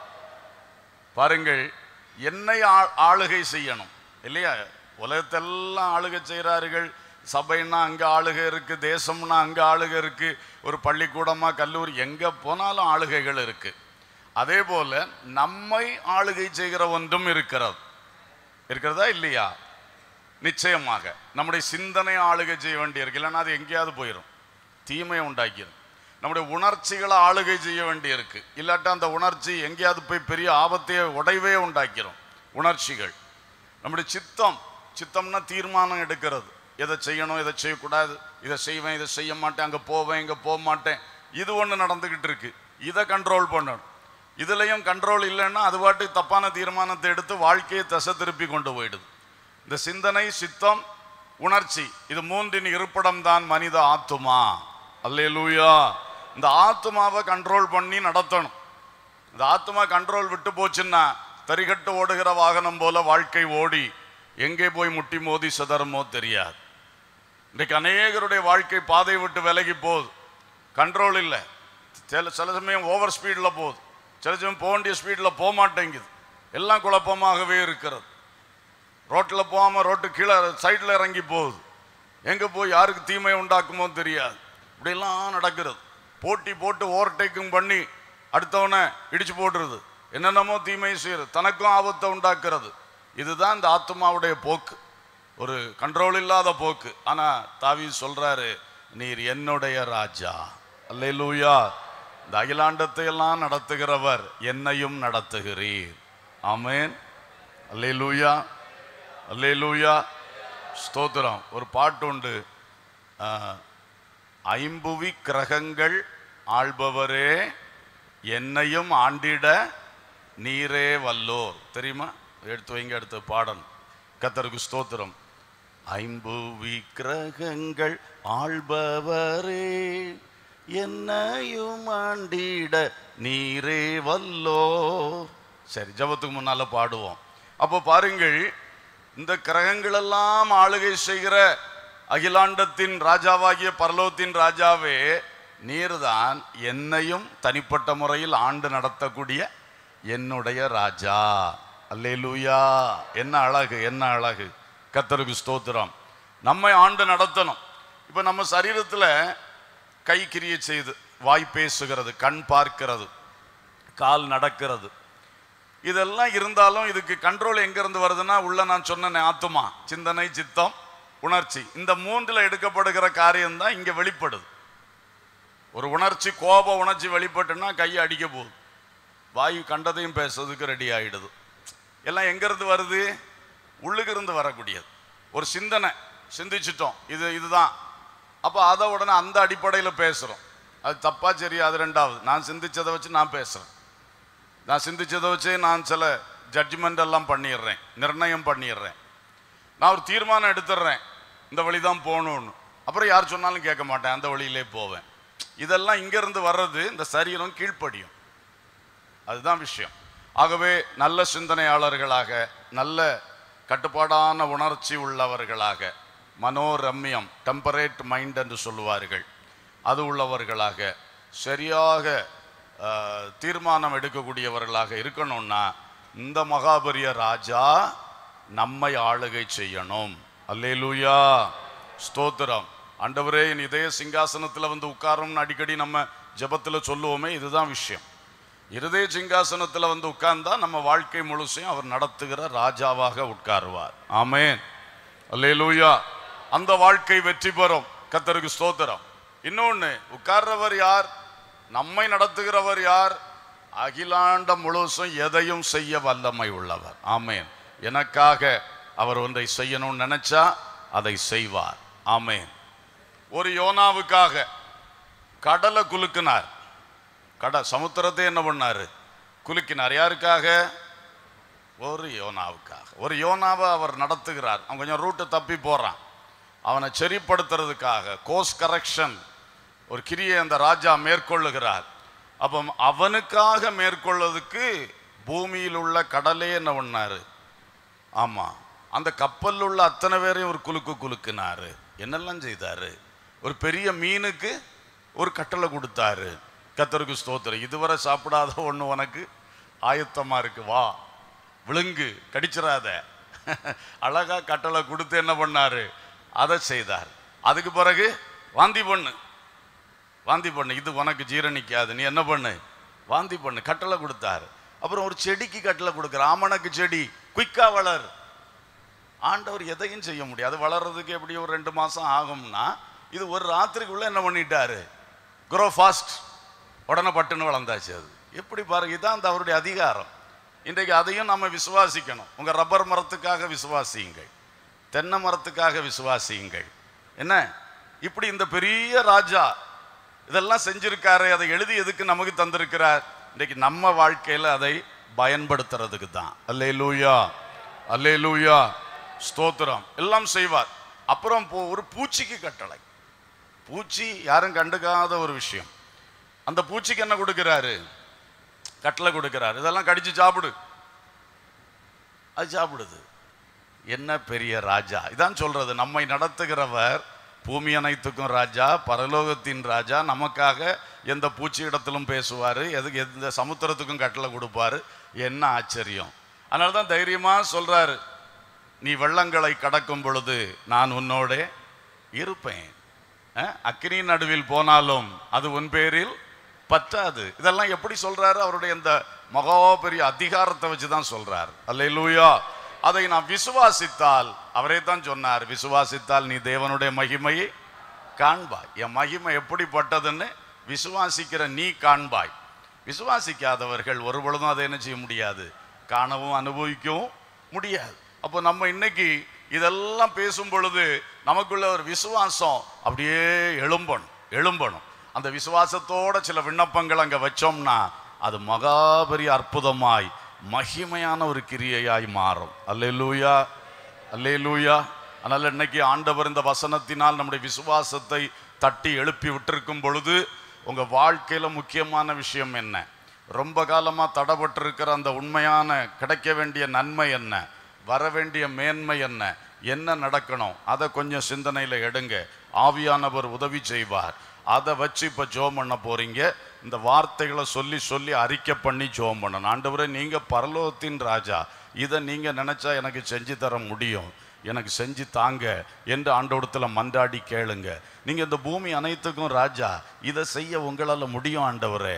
பாருங்கள் என்னை ஆ- ஆளுகை செய்யணும் இல்லையா உலகத்தெல்லாம் ஆளுகை செய்கிறார்கள் சபைன்னா அங்க ஆளுகை இருக்கு தேசம்னா அங்க ஆளுகை இருக்கு ஒரு பள்ளிக்கூடமா கல்லூரி எங்க போனாலும் ஆளுகைகள் இருக்கு அதே போல நம்மை ஆளுகை செய்கிற ஒன்றும் இருக்கிறது இருக்கிறதா இல்லையா நிச்சயமாக நம்முடைய சிந்தனை ஆளுகை செய்ய வேண்டியிருக்கு இல்லைன்னா அது எங்கேயாவது போயிடும் தீமையை உண்டாக்கிடும் நம்முடைய உணர்ச்சிகளை ஆளுகை செய்ய வேண்டியிருக்கு இல்லாட்டா அந்த உணர்ச்சி எங்கேயாவது போய் பெரிய ஆபத்தையே உடைவே உண்டாக்கிறோம் உணர்ச்சிகள் நம்முடைய சித்தம் சித்தம்னா தீர்மானம் எடுக்கிறது எதை செய்யணும் எதை செய்யக்கூடாது இதை செய்வேன் இதை செய்ய மாட்டேன் அங்கே போவேன் இங்கே போக மாட்டேன் இது ஒன்று நடந்துக்கிட்டு இருக்கு இதை கண்ட்ரோல் பண்ணணும் இதுலயும் கண்ட்ரோல் இல்லைன்னா அது பாட்டு தப்பான தீர்மானத்தை எடுத்து வாழ்க்கையை தசை திருப்பி கொண்டு போயிடுது இந்த சிந்தனை சித்தம் உணர்ச்சி இது மூன்றின் இருப்பிடம் தான் மனித ஆத்துமா அல்லேலூயா இந்த ஆத்துமாவை கண்ட்ரோல் பண்ணி நடத்தணும் இந்த ஆத்மா கண்ட்ரோல் விட்டு போச்சுன்னா தரிகட்டு ஓடுகிற வாகனம் போல வாழ்க்கை ஓடி எங்கே போய் முட்டி மோதி சிதறமோ தெரியாது இன்றைக்கு அநேகருடைய வாழ்க்கை பாதை விட்டு விலகி போகுது கண்ட்ரோல் இல்லை சில சில சமயம் ஓவர் ஸ்பீடில் போகுது சில சமயம் போக வேண்டிய ஸ்பீடில் போக மாட்டேங்குது எல்லாம் குழப்பமாகவே இருக்கிறது ரோட்டில் போகாமல் ரோட்டு கீழே சைடில் இறங்கி போகுது எங்கே போய் யாருக்கு தீமை உண்டாக்குமோ தெரியாது இப்படியெல்லாம் நடக்கிறது போட்டி போட்டு ஓவர்டேக்கிங் பண்ணி அடுத்தவனை இடிச்சு போட்டுருது என்னென்னமோ தீமை செய்யுது தனக்கும் ஆபத்தை உண்டாக்குறது இதுதான் இந்த ஆத்மாவுடைய போக்கு ஒரு கண்ட்ரோல் இல்லாத போக்கு ஆனா தாவி சொல்றாரு நீர் என்னுடைய ராஜா அல்லேலூயா இந்த அகிலாண்டத்தை எல்லாம் நடத்துகிறவர் என்னையும் நடத்துகிறீர் ஆமென் அல்லேலூயா அல்லேலூயா ஸ்தோத்திரம் ஒரு பாட்டு உண்டு ஆ, ஐம்புவி கிரகங்கள் ஆள்பவரே என்னையும் ஆண்டிட நீரே வல்லோர் தெரியுமா எடுத்து வைங்க அடுத்த பாடல் கத்தருக்கு ஸ்தோத்திரம் ஐம்புவி கிரகங்கள் ஆள்பவரே என்னையும் ஆண்டிட நீரே வல்லோ சரி ஜபத்துக்கு முன்னால பாடுவோம் அப்போ பாருங்கள் இந்த கிரகங்கள் எல்லாம் ஆளுகை செய்கிற அகிலாண்டத்தின் ராஜாவாகிய பரலோகத்தின் ராஜாவே நீர்தான் என்னையும் தனிப்பட்ட முறையில் ஆண்டு நடத்தக்கூடிய என்னுடைய ராஜா அல்லேலூயா என்ன அழகு என்ன அழகு கத்தருக்கு ஸ்தோத்திரம் நம்மை ஆண்டு நடத்தணும் இப்போ நம்ம சரீரத்தில் கை கிரியை செய்து வாய் பேசுகிறது கண் பார்க்கிறது கால் நடக்கிறது இதெல்லாம் இருந்தாலும் இதுக்கு கண்ட்ரோல் எங்க இருந்து வருதுன்னா உள்ள நான் சொன்னேனே ஆத்துமா சிந்தனை சித்தம் உணர்ச்சி இந்த மூன்றுல எடுக்கப்படுகிற காரியம் தான் இங்க வெளிப்படுது ஒரு உணர்ச்சி கோப உணர்ச்சி வெளிப்பட்டுன்னா கையை அடிக்க போகுது வாயு கண்டதையும் பேசுறதுக்கு ரெடி ஆயிடுது எல்லாம் எங்க இருந்து வருது உள்ளுக்கு இருந்து வரக்கூடியது ஒரு சிந்தனை சிந்திச்சிட்டோம் இது இதுதான் அப்போ அதை உடனே அந்த அடிப்படையில் பேசுகிறோம் அது தப்பா சரியா அது ரெண்டாவது நான் சிந்திச்சதை வச்சு நான் பேசுகிறேன் நான் சிந்திச்சதை வச்சு நான் சில ஜட்ஜ்மெண்ட் எல்லாம் பண்ணிடுறேன் நிர்ணயம் பண்ணிடுறேன் நான் ஒரு தீர்மானம் எடுத்துடுறேன் இந்த வழி தான் போகணும்னு அப்புறம் யார் சொன்னாலும் கேட்க மாட்டேன் அந்த வழியிலே போவேன் இதெல்லாம் இங்கேருந்து வர்றது இந்த சரீரம் கீழ்ப்படியும் அதுதான் விஷயம் ஆகவே நல்ல சிந்தனையாளர்களாக நல்ல கட்டுப்பாடான உணர்ச்சி உள்ளவர்களாக மனோரம்யம் டெம்பரேட் மைண்ட் என்று சொல்லுவார்கள் அது உள்ளவர்களாக சரியாக ஆஹ், தீர்மானம் எடுக்கக்கூடியவர்களாக இருக்கணும்னா இந்த மகாபரிய ராஜா நம்மை ஆளுகை செய்யணும் அல்லேலூயா ஸ்தோத்திரம் ஆண்டவரே என் இதய சிங்காசனத்தில் வந்து உட்காரணும்னு அடிக்கடி நம்ம ஜெபத்தில் சொல்லுவோமே இதுதான் விஷயம் இருதய சிங்காசனத்தில் வந்து உட்கார்ந்தா நம்ம வாழ்க்கை முழுசையும் அவர் நடத்துகிற ராஜாவாக உட்காருவார் ஆமென் அல்லேலூயா அந்த வாழ்க்கை வெற்றி பெறும் கத்தருக்கு ஸ்தோத்திரம் இன்னொன்னு உட்கார்றவர் யார் நம்மை நடத்துகிறவர் யார் அகிலாண்டம் முழுசும் எதையும் செய்ய வல்லமை உள்ளவர் ஆமென் எனக்காக அவர் ஒன்றை செய்யணும்னு நினைச்சா அதை செய்வார் ஆமென் ஒரு யோனாவுக்காக கடலை குலுக்கினார் கட சமுத்திரத்தை என்ன பண்ணாரு குலுக்கினார் யாருக்காக ஒரு யோனாவுக்காக ஒரு யோனாவை அவர் நடத்துகிறார் அவன் கொஞ்சம் ரூட்டு தப்பி போறான் அவனை சரிப்படுத்துறதுக்காக கோர்ஸ் கரெக்ஷன் ஒரு கிரியை அந்த ராஜா மேற்கொள்ளுகிறார் அப்போ அவனுக்காக மேற்கொள்வதற்கு பூமியில் உள்ள கடலே என்ன பண்ணாரு ஆமா அந்த கப்பலில் உள்ள அத்தனை பேரையும் ஒரு குலுக்கு குலுக்குனாரு என்னெல்லாம் செய்தாரு ஒரு பெரிய மீனுக்கு ஒரு கட்டளை கொடுத்தாரு கத்தருக்கு ஸ்தோத்திரம் இதுவரை சாப்பிடாத ஒண்ணு உனக்கு ஆயத்தமா இருக்கு வா விழுங்கு கடிச்சிடாத அழகா கட்டளை கொடுத்து என்ன பண்ணாரு அதை செய்தார் அதுக்கு பிறகு வாந்தி பண்ணு வாந்தி பண்ணு இது உனக்கு ஜீரணிக்காது நீ என்ன பண்ணு வாந்தி பண்ணு கட்டளை கொடுத்தாரு அப்புறம் ஒரு செடிக்கு கட்டளை கொடுக்குற ஆமணக்கு செடி குயிக்கா வளர் ஆண்டவர் எதையும் செய்ய முடியாது அது வளர்றதுக்கு எப்படி ஒரு ரெண்டு மாசம் ஆகும்னா இது ஒரு ராத்திரிக்குள்ள என்ன பண்ணிட்டாரு grow ஃபாஸ்ட் உடனே பட்டுன்னு வளர்ந்தாச்சு அது எப்படி பாருங்க இதான் அந்த அவருடைய அதிகாரம் இன்றைக்கு அதையும் நம்ம விசுவாசிக்கணும் உங்க ரப்பர் மரத்துக்காக விசுவாசியுங்கள் தென்னை மரத்துக்காக விசுவாசியுங்கள் என்ன இப்படி இந்த பெரிய ராஜா இதெல்லாம் செஞ்சிருக்காரு அதை எழுதி எதுக்கு நமக்கு தந்திருக்கிறார் இன்னைக்கு நம்ம வாழ்க்கையில அதை பயன்படுத்துறதுக்கு தான் அல்லே லூயா அல்லே லூயா ஸ்தோத்திரம் எல்லாம் செய்வார் அப்புறம் போ- ஒரு பூச்சிக்கு கட்டளை பூச்சி யாரும் கண்டுக்காத ஒரு விஷயம் அந்த பூச்சிக்கு என்ன கொடுக்கிறாரு கட்டளை கொடுக்கிறாரு இதெல்லாம் கடிச்சு சாப்பிடு அது சாப்பிடுது என்ன பெரிய ராஜா இதான் சொல்றது நம்மை நடத்துகிறவர் பூமி அனைத்துக்கும் ராஜா பரலோகத்தின் ராஜா நமக்காக எந்த பூச்சி இடத்திலும் பேசுவார் எதுக்கு எந்த சமுத்திரத்துக்கும் கட்டளை கொடுப்பாரு என்ன ஆச்சரியம் அதனால தான் தைரியமா சொல்றாரு நீ வெள்ளங்களை கடக்கும் பொழுது நான் உன்னோட இருப்பேன் அஹ், அக்கினி நடுவில் போனாலும் அது உன் பேரில் பற்றாது இதெல்லாம் எப்படி சொல்றாரு அவருடைய இந்த மகா பெரிய அதிகாரத்தை வச்சு தான் சொல்றார் அல்லேலூயா அதை நான் விசுவாசித்தால் அவரே தான் சொன்னார் விசுவாசித்தால் நீ தேவனுடைய மகிமையை காண்பாய் என் மகிமை எப்படிப்பட்டதுன்னு விசுவாசிக்கிற நீ காண்பாய் விசுவாசிக்காதவர்கள் ஒரு பொழுதும் அதை என்ன செய்ய முடியாது காணவும் அனுபவிக்கவும் முடியாது அப்போ நம்ம இன்னைக்கு இதெல்லாம் பேசும் பொழுது நமக்குள்ள ஒரு விசுவாசம் அப்படியே எழும்பணும் எழும்பணும் அந்த விசுவாசத்தோட சில விண்ணப்பங்கள் அங்க வச்சோம்னா அது மகா பெரிய அற்புதமாய் மகிமையான ஒரு கிரியையாய் மாறும் அல்லேலூயா அல்லேலூயா அதனால இன்னைக்கு ஆண்டவர் இந்த வசனத்தினால் நம்முடைய விசுவாசத்தை தட்டி எழுப்பி விட்டிருக்கும் பொழுது உங்க வாழ்க்கையில முக்கியமான விஷயம் என்ன ரொம்ப காலமா தடப்பட்டிருக்கிற அந்த உண்மையான கிடைக்க வேண்டிய நன்மை என்ன வர வேண்டிய மேன்மை என்ன என்ன நடக்கணும் அதை கொஞ்சம் சிந்தனையில எடுங்க ஆவியானவர் உதவி செய்வார் அதை வச்சு இப்போ ஜோம் பண்ண போறீங்க இந்த வார்த்தைகளை சொல்லி சொல்லி அறிக்கை பண்ணி ஜோம் பண்ணணும் ஆண்டவரே நீங்க பரலோகத்தின் ராஜா இதை நீங்க நினைச்சா எனக்கு செஞ்சு தர முடியும் எனக்கு செஞ்சு தாங்க என்று ஆண்டோடத்துல மன்றாடி கேளுங்க நீங்க இந்த பூமி அனைத்துக்கும் ராஜா இதை செய்ய உங்களால முடியும் ஆண்டவரே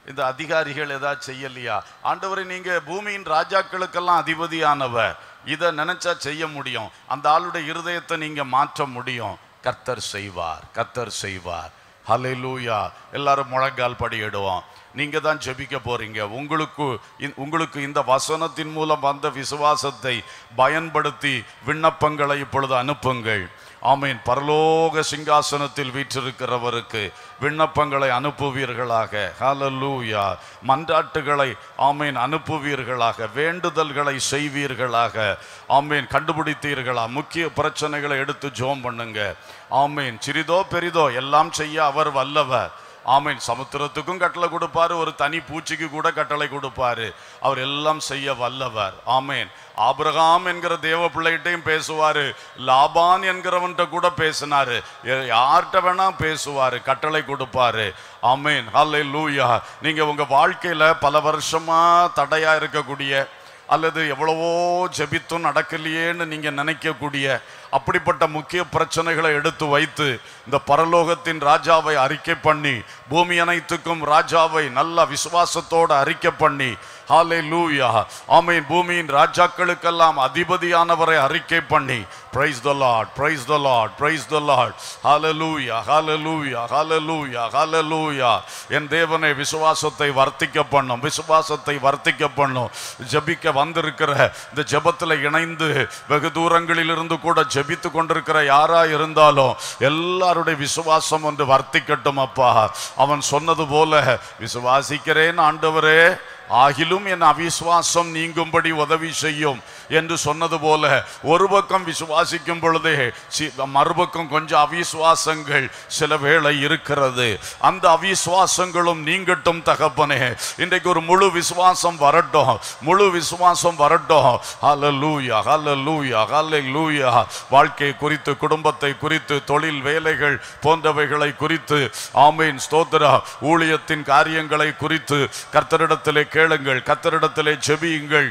இந்த அதிகாரிகள் ஏதாவது செய்யலையா ஆண்டவரை நீங்க பூமியின் ராஜாக்களுக்கெல்லாம் அதிபதியானவர் இதை நினைச்சா செய்ய முடியும் அந்த ஆளுடைய இருதயத்தை நீங்க மாற்ற முடியும் கர்த்தர் செய்வார் கர்த்தர் செய்வார் ஹalleluya எல்லாரும் முழங்கால் படியிடுவோம் நீங்க தான் ஜெபிக்க போறீங்க உங்களுக்கு இந்த- உங்களுக்கு இந்த வசனத்தின் மூலம் வந்த விசுவாசத்தை பயன்படுத்தி விண்ணப்பங்களை இப்பொழுது அனுப்புங்கள் ஆமீன் பரலோக சிங்காசனத்தில் வீற்றிருக்கிறவருக்கு விண்ணப்பங்களை அனுப்புவீர்களாக ஹalleluya மன்றாட்டுகளை ஆமீன் அனுப்புவீர்களாக வேண்டுதல்களை செய்வீர்களாக ஆமீன் கண்டுபிடித்தீர்களா முக்கிய பிரச்சனைகளை எடுத்து ஜோம் பண்ணுங்க ஆமீன் சிறிதோ பெரிதோ எல்லாம் செய்ய அவர் வல்லவர் ஆமீன் சமுத்திரத்துக்கும் கட்டளை கொடுப்பாரு ஒரு தனி பூச்சிக்கு கூட கட்டளை கொடுப்பாரு அவர் எல்லாம் செய்ய வல்லவர் ஆமீன் ஆபிரகாம் என்கிற தேவ பிள்ளைகிட்டையும் பேசுவாரு லாபான் என்கிறவன்கிட்ட கூட பேசினாரு யா- யார்கிட்ட வேணா பேசுவாரு கட்டளை கொடுப்பாரு ஆமீன் ஹalleluya நீங்க உங்க வாழ்க்கையில பல வருஷமா தடையா இருக்கக்கூடிய அல்லது எவ்வளவோ ஜெபித்தும் நடக்கலையேன்னு நீங்க நினைக்கக்கூடிய அப்படிப்பட்ட முக்கிய பிரச்சனைகளை எடுத்து வைத்து இந்த பரலோகத்தின் ராஜாவை அறிக்கை பண்ணி பூமி அனைத்துக்கும் ராஜாவை நல்ல விசுவாசத்தோட அறிக்கை பண்ணி ஹாலே லூயா ஆமீன் பூமியின் ராஜாக்களுக்கெல்லாம் அதிபதியானவரை அறிக்கை பண்ணி praise the lord praise the lord praise the lord hallelujah hallelujah hallelujah hallelujah என் தேவனை விசுவாசத்தை வர்த்திக்க பண்ணும் விசுவாசத்தை வர்த்திக்க பண்ணும் ஜெபிக்க வந்திருக்கிற இந்த ஜெபத்துல இணைந்து வெகு தூரங்களில் இருந்து கூட ஜெபித்து கொண்டிருக்கிற யாரா இருந்தாலும் எல்லாருடைய விசுவாசம் ஒன்று வர்த்திக்கட்டும் அப்பா அவன் சொன்னது போல விசுவாசிக்கிறேன் ஆண்டவரே ஆகிலும் என் அவிசுவாசம் நீங்கும்படி உதவி செய்யும் என்று சொன்னது போல ஒரு பக்கம் விசுவாசிக்கும் பொழுதே சி- மறுபக்கம் கொஞ்சம் அவிசுவாசங்கள் சில வேளை இருக்கிறது அந்த அவிசுவாசங்களும் நீங்கட்டும் தகப்பனே இன்றைக்கு ஒரு முழு விசுவாசம் வரட்டும் முழு விசுவாசம் வரட்டும் ஹalleluya ஹalleluya ஹalleluya வாழ்க்கை குறித்து குடும்பத்தை குறித்து தொழில் வேலைகள் போன்றவைகளை குறித்து ஆமீன் ஸ்தோத்திர ஊழியத்தின் காரியங்களை குறித்து கர்த்தரிடத்திலே கேளுங்கள் கர்த்தரிடத்திலே ஜெபியுங்கள்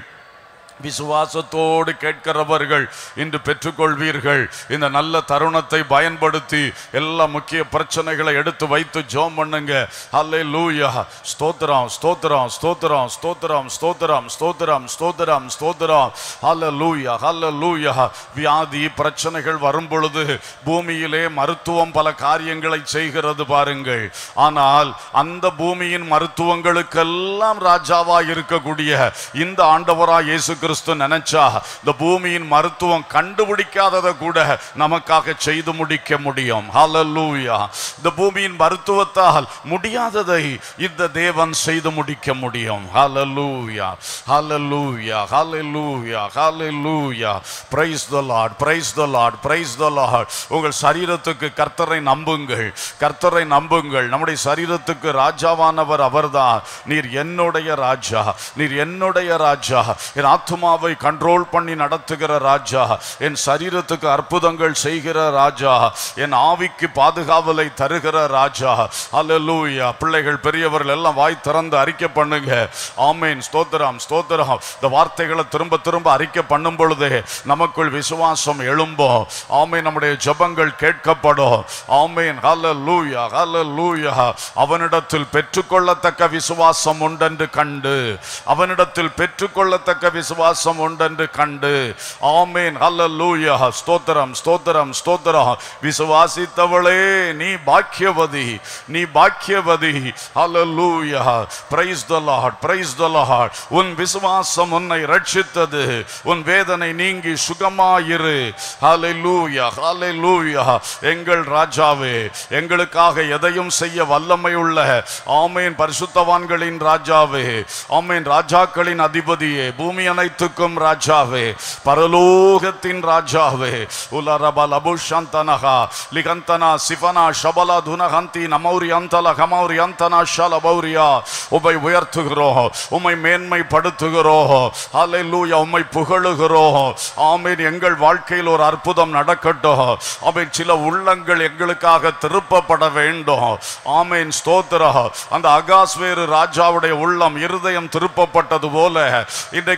விசுவாசத்தோடு கேட்கிறவர்கள் இன்று பெற்றுக்கொள்வீர்கள் இந்த நல்ல தருணத்தை பயன்படுத்தி எல்லா முக்கிய பிரச்சனைகளை எடுத்து வைத்து ஜோம் பண்ணுங்க அல்லே லூயா ஸ்தோத்திரம் ஸ்தோத்திரம் ஸ்தோத்திரம் ஸ்தோத்திரம் ஸ்தோத்திரம் ஸ்தோத்திரம் ஸ்தோத்திரம் ஸ்தோத்திரம் அல்ல லூயா அல்ல லூயா வியாதி பிரச்சனைகள் வரும் பொழுது பூமியிலே மருத்துவம் பல காரியங்களை செய்கிறது பாருங்கள் ஆனால் அந்த பூமியின் மருத்துவங்களுக்கெல்லாம் ராஜாவா இருக்கக்கூடிய இந்த ஆண்டவரா இயேசு கிறிஸ்து நினைச்சா இந்த பூமியின் மருத்துவம் கண்டுபிடிக்காததை கூட நமக்காக செய்து முடிக்க முடியும் ஹalleluya இந்த பூமியின் மருத்துவத்தால் முடியாததை இந்த தேவன் செய்து முடிக்க முடியும் ஹalleluya hallelujah hallelujah hallelujah praise the lord praise the lord praise the lord உங்கள் சரீரத்துக்கு கர்த்தரை நம்புங்கள் கர்த்தரை நம்புங்கள் நம்முடைய சரீரத்துக்கு ராஜாவானவர் அவர்தான் நீர் என்னுடைய ராஜா நீர் என்னுடைய ராஜா என் ஆத்துமாவை கண்ட்ரோல் பண்ணி நடத்துகிற ராஜா என் சரீரத்துக்கு அற்புதங்கள் செய்கிற ராஜா என் ஆவிக்கு பாதுகாவலை தருகிற ராஜா அல்லேலூயா பிள்ளைகள் பெரியவர்கள் எல்லாம் வாய் திறந்து அறிக்கை பண்ணுங்க ஆமேன் ஸ்தோத்திரம் ஸ்தோத்திரம் இந்த வார்த்தைகளை திரும்ப திரும்ப அறிக்கை பண்ணும் பொழுதே நமக்குள் விசுவாசம் எழும்பும் ஆமேன் நம்முடைய ஜெபங்கள் கேட்கப்படும் ஆமேன் ஹalleluya ஹalleluya அவனிடத்தில் பெற்றுக்கொள்ளத்தக்க விசுவாசம் உண்டென்று கண்டு அவனிடத்தில் பெற்றுக்கொள்ளத்தக்க விசுவாசம் உண்டென்று கண்டு ஆமேன் ஹalleluya ஸ்தோத்திரம் ஸ்தோத்திரம் ஸ்தோத்திரம் விசுவாசித்தவளே நீ பாக்கியவதி நீ பாக்கியவதி ஹalleluya praise the lord praise the lord உன் விசுவாசம் உன்னை ரட்சித்தது உன் வேதனை நீங்கி சுகமாயிரு ஹalleluya ஹalleluya எங்கள் ராஜாவே எங்களுக்காக எதையும் செய்ய வல்லமை உள்ள ஆமேன் பரிசுத்தவான்களின் ராஜாவே ஆமேன் ராஜாக்களின் அதிபதியே பூமி அனைத்துக்கும் ராஜாவே பரலோகத்தின் ராஜாவே உலரப லபுஷந்தனகா லிகந்தனா சிவனா ஷபலா துனகந்தி நமௌரி அந்தல கமௌரி அந்தனா ஷலபௌரியா உமை உயர்த்துகிறோம் உம்மை மேன்மைப்படுத்துகிறோம் ஹalleluya உம்மை புகழுகிறோம் ஆமென் எங்கள் வாழ்க்கையில் ஒரு அற்புதம் நடக்கட்டும் ஆமென் சில உள்ளங்கள் எங்களுக்காக திருப்பப்பட வேண்டும் ஆமென் ஸ்தோத்திரம் அந்த அகாஸ்வேரு ராஜாவுடைய உள்ளம் இருதயம் திருப்பப்பட்டது போல இன்றைக்கு எங்களுக்கு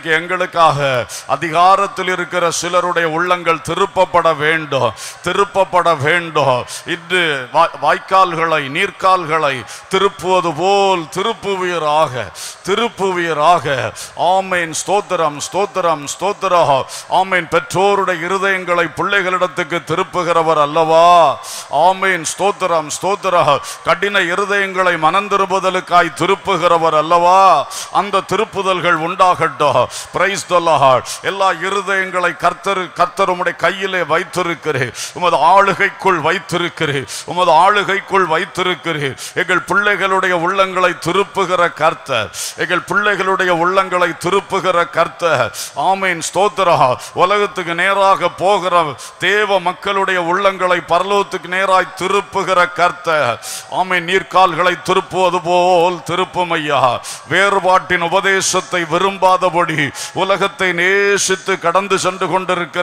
செய்வதற்காக அதிகாரத்தில் இருக்கிற சிலருடைய உள்ளங்கள் திருப்பப்பட வேண்டும் திருப்பப்பட வேண்டும் இன்று வா- வாய்க்கால்களை நீர்க்கால்களை திருப்புவது போல் திருப்புவீராக திருப்புவீராக ஆமேன் ஸ்தோத்திரம் ஸ்தோத்திரம் ஸ்தோத்திரம் ஆமேன் பெற்றோருடைய இருதயங்களை பிள்ளைகளிடத்துக்கு திருப்புகிறவர் அல்லவா ஆமேன் ஸ்தோத்திரம் ஸ்தோத்திரம் கடின இருதயங்களை மனந்திருப்புதலுக்காய் திருப்புகிறவர் அல்லவா அந்த திருப்புதல்கள் உண்டாகட்டும் பிரைஸ் எல்லா இருதயங்களை கர்த்தர் கர்த்தர் உம்முடைய கையிலே வைத்திருக்கிறேன் உமது ஆளுகைக்குள் வைத்திருக்கிறேன் உமது ஆளுகைக்குள் வைத்திருக்கிறேன் எங்கள் பிள்ளைகளுடைய உள்ளங்களை திருப்புகிற கர்த்தர் எங்கள் பிள்ளைகளுடைய உள்ளங்களை திருப்புகிற கர்த்தர் ஆமீன் ஸ்தோத்திரா உலகத்துக்கு நேராக போகிற தேவ மக்களுடைய உள்ளங்களை பரலோகத்துக்கு நேராய் திருப்புகிற கர்த்தர் ஆமீன் நீர்க்கால்களை திருப்புவது போல் திருப்பும் ஐயா வேறுபாட்டின் உபதேசத்தை விரும்பாதபடி உலகத்தை நேசித்து கடந்து சென்று கொண்டிருக்கிற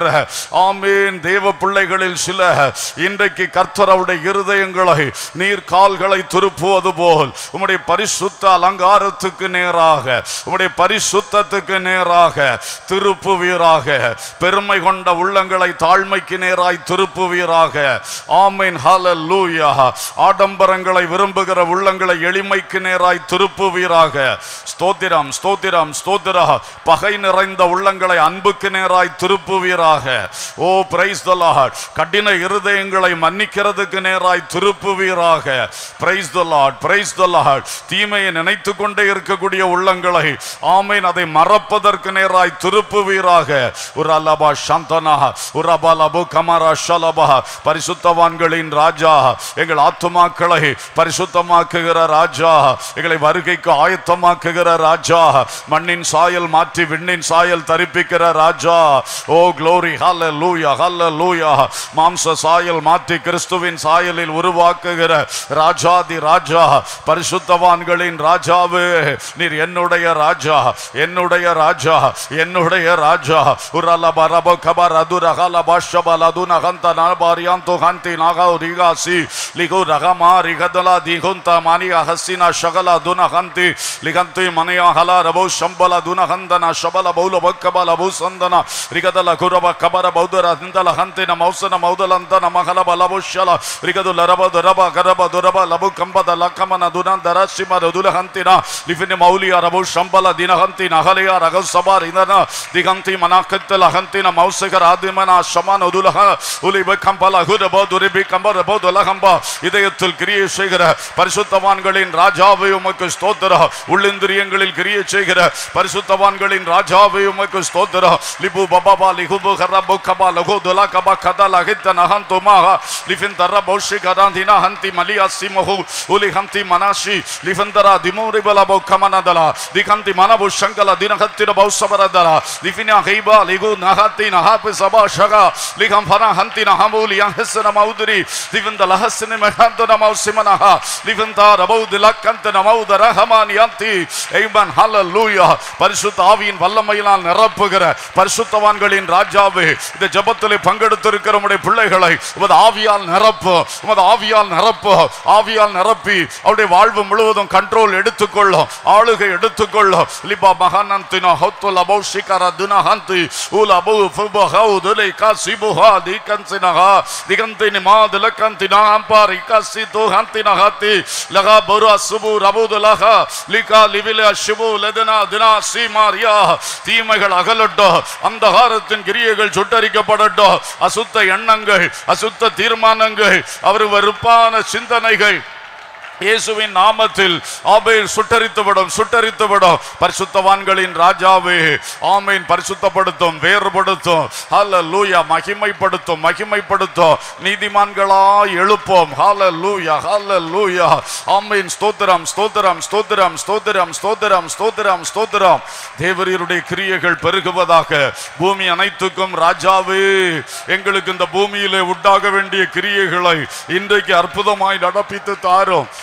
ஆமீன் தேவ பிள்ளைகளில் சில இன்றைக்கு கர்த்தர் அவருடைய இருதயங்களை நீர் கால்களை திருப்புவது போல் உம்முடைய பரிசுத்த அலங்காரத்துக்கு நேராக உம்முடைய பரிசுத்தத்துக்கு நேராக திருப்புவீராக பெருமை கொண்ட உள்ளங்களை தாழ்மைக்கு நேராய் திருப்புவீராக ஆமீன் ஹalleluya ஆடம்பரங்களை விரும்புகிற உள்ளங்களை எளிமைக்கு நேராய் திருப்புவீராக ஸ்தோத்திரம் ஸ்தோத்திரம் ஸ்தோத்திர பகை நிறைந்த உள்ளங்களை அன்புக்கு நேராய் திருப்புவீராக ஓ பிரைஸ் த லார்ட் கடின இருதயங்களை மன்னிக்கிறதுக்கு நேராய் திருப்புவீராக praise the lord praise the lord தீமையை நினைத்து கொண்டே இருக்கக்கூடிய உள்ளங்களை ஆமீன் அதை மறப்பதற்கு நேராய் திருப்புவீராக ஒரு அல்லபா சந்தனா ஒரு அபாலபு கமரா ஷலபா பரிசுத்தவான்களின் ராஜா எங்கள் ஆத்துமாக்களை பரிசுத்தமாக்குகிற ராஜா எங்களை வருகைக்கு ஆயத்தமாக்குகிற ராஜா மண்ணின் சாயல் மாற்றி விண்ணின் சாயல் தரிப்பிக்கிற ராஜா ஓ க்ளோரி ஹல்ல லூயா ஹல்ல லூயா மாம்ச சாயல் மாற்றி கிறிஸ்துவின் சாயலில் உருவாக்குகிற ராஜாதி ராஜா பரிசுத்தவான்களின் ராஜாவே நீர் என்னுடைய ராஜா என்னுடைய ராஜா என்னுடைய ராஜா உரல பரப கபர் அது ரகல பாஷபல அது நகந்த நபாரியாந்தோ ஹந்தி நாகா ரிகாசி லிகு ரகமா ரிகதல திகுந்த மானிய ஹசின ಶಗಲ ದುನಹಂತಿ ಲಿಗಂತಿ ಮನೆಯ ಹಲ ರಬೌ ಶಂಬಲ ದುನಹಂದನ ಶಬಲ ಬೌಲ ಬಕ್ಕಬಲ ಭೂಸಂದನ ರಿಗದಲ ಕುರಬ ಕಬರ ಬೌದ್ಧರ ಹಿಂದಲ ಹಂತಿನ ಮೌಸನ ಮೌದಲಂತನ ಮಹಲ ಬಲಭುಶಲ ರಿಗದು ಲರಬ ದೊರಬ ಗರಬ ದೊರಬ ಲಬು ಕಂಬದ ಲಕಮನ ದುನಂದರ ಶಿಮರ ದುಲಹಂತಿನ ಲಿಫಿನಿ ಮೌಲಿಯ ರಬೌ ಶಂಬಲ ದಿನಹಂತಿ ನಹಲೆಯ ರಘು ಸಬಾರ್ ಇಂದನ ದಿಗಂತಿ ಮನಾಕತ್ತಲ ಹಂತಿನ ಮೌಸಿಗರ ಆದಿಮನ ಶಮನ ಉದುಲಹ ಉಲಿ ಕಂಬಲ ಹುರಬ ದುರಿಬಿ ಕಂಬರ ಬೋದುಲ ಕಂಬ இதயத்தில் கிரியை செய்கிற பரிசுத்தவான்களின் ராஜாவை உமக்கு ஸ்தோத்திர உள்ளிந்திரியங்களில் கிரியை செய்கிற பரிசுத்தவான்களின் ராஜாவை உமக்கு ஸ்தோத்திர லிபு பபாபா லிகுபு கரபு கபா லகு துலா கபா கதா லகித்த நகன் துமாக லிஃபின் தர பௌஷி கராந்தினா ஹந்தி மலியா சிமஹு உலி ஹந்தி மனாஷி லிஃபந்தரா திமூரி பலபோ கமனதல திகந்தி மனபு ಶಂಕಲ ದಿನಹತ್ತಿರ ಬಹುಸಬರದರ ಲಿಫಿನ ಹೈಬಾ ಲಿಗು ನಹತಿ ನಹಾಪಿ ಸಭಾ ಶಗ ಲಿಗಂ ಫರ ಹಂತಿನ ಹಮೂಲಿ ಹೆಸನ ಮೌದುರಿ ದಿವಂದ ಲಹಸ್ಸಿನ ಮೆಹಂತ ನಮೌ ಸಿಮನಹ ಲಿವಂತ ರಬೌದ್ ಲಕ್ಕಂತ ನಮೌದ ರಹಮಾನಿ ಅಂತಿ ஐமன் ஹalleluya பரிசுத்த ஆவியின் வல்லமையினால் நிரப்புகிற பரிசுத்தவான்களின் ராஜாவே இந்த ஜெபத்திலே பங்கெடுத்திருக்கிற உம்முடைய பிள்ளைகளை உமது ஆவியால் நிரப்பு உமது ஆவியால் நிரப்பு ஆவியால் நிரப்பி அவருடைய வாழ்வு முழுவதும் கண்ட்ரோல் எடுத்துக்கொள்ளும் ஆளுகை எடுத்துக்கொள்ளும் லிபா மகானந்தின ஹொத்துல பௌஷிகர தினஹந்தி உலபு ஃபுப ஹவுதுலை காசிபுஹா திகன்சினஹா திகந்தினி மாதிலக்கந்தினா அம்பாரி காசி துஹந்தினஹாத்தி லகா பரு சுபு ரபுதுலஹா லிகா லிவில ஷிபு லதனா தினா சீமாரியா தீமைகள் அகலட்டும் அந்தகாரத்தின் கிரியைகள் சுட்டரிக்கப்படட்டும் அசுத்த எண்ணங்கள் அசுத்த தீர்மானங்கள் அவர் வெறுப்பான சிந்தனைகள் இயேசுவின் நாமத்தில் ஆபேல் சுட்டரித்துவிடும் சுட்டரித்துவிடும் பரிசுத்தவான்களின் ராஜாவே ஆமீன் பரிசுத்தப்படுத்தும் வேறுபடுத்தும் ஹalleluya மகிமைப்படுத்தும் மகிமைப்படுத்தும் நீதிமான்களாய் எழுப்போம் ஹalleluya ஹalleluya ஆமீன் ஸ்தோத்திரம் ஸ்தோத்திரம் ஸ்தோத்திரம் ஸ்தோத்திரம் ஸ்தோத்திரம் ஸ்தோத்திரம் ஸ்தோத்திரம் தேவரீருடைய கிரியைகள் பெருகுவதாக பூமி அனைத்துக்கும் ராஜாவே எங்களுக்கு இந்த பூமியிலே உண்டாக வேண்டிய கிரியைகளை இன்றைக்கு அற்புதமாய் நடப்பித்து தாரும்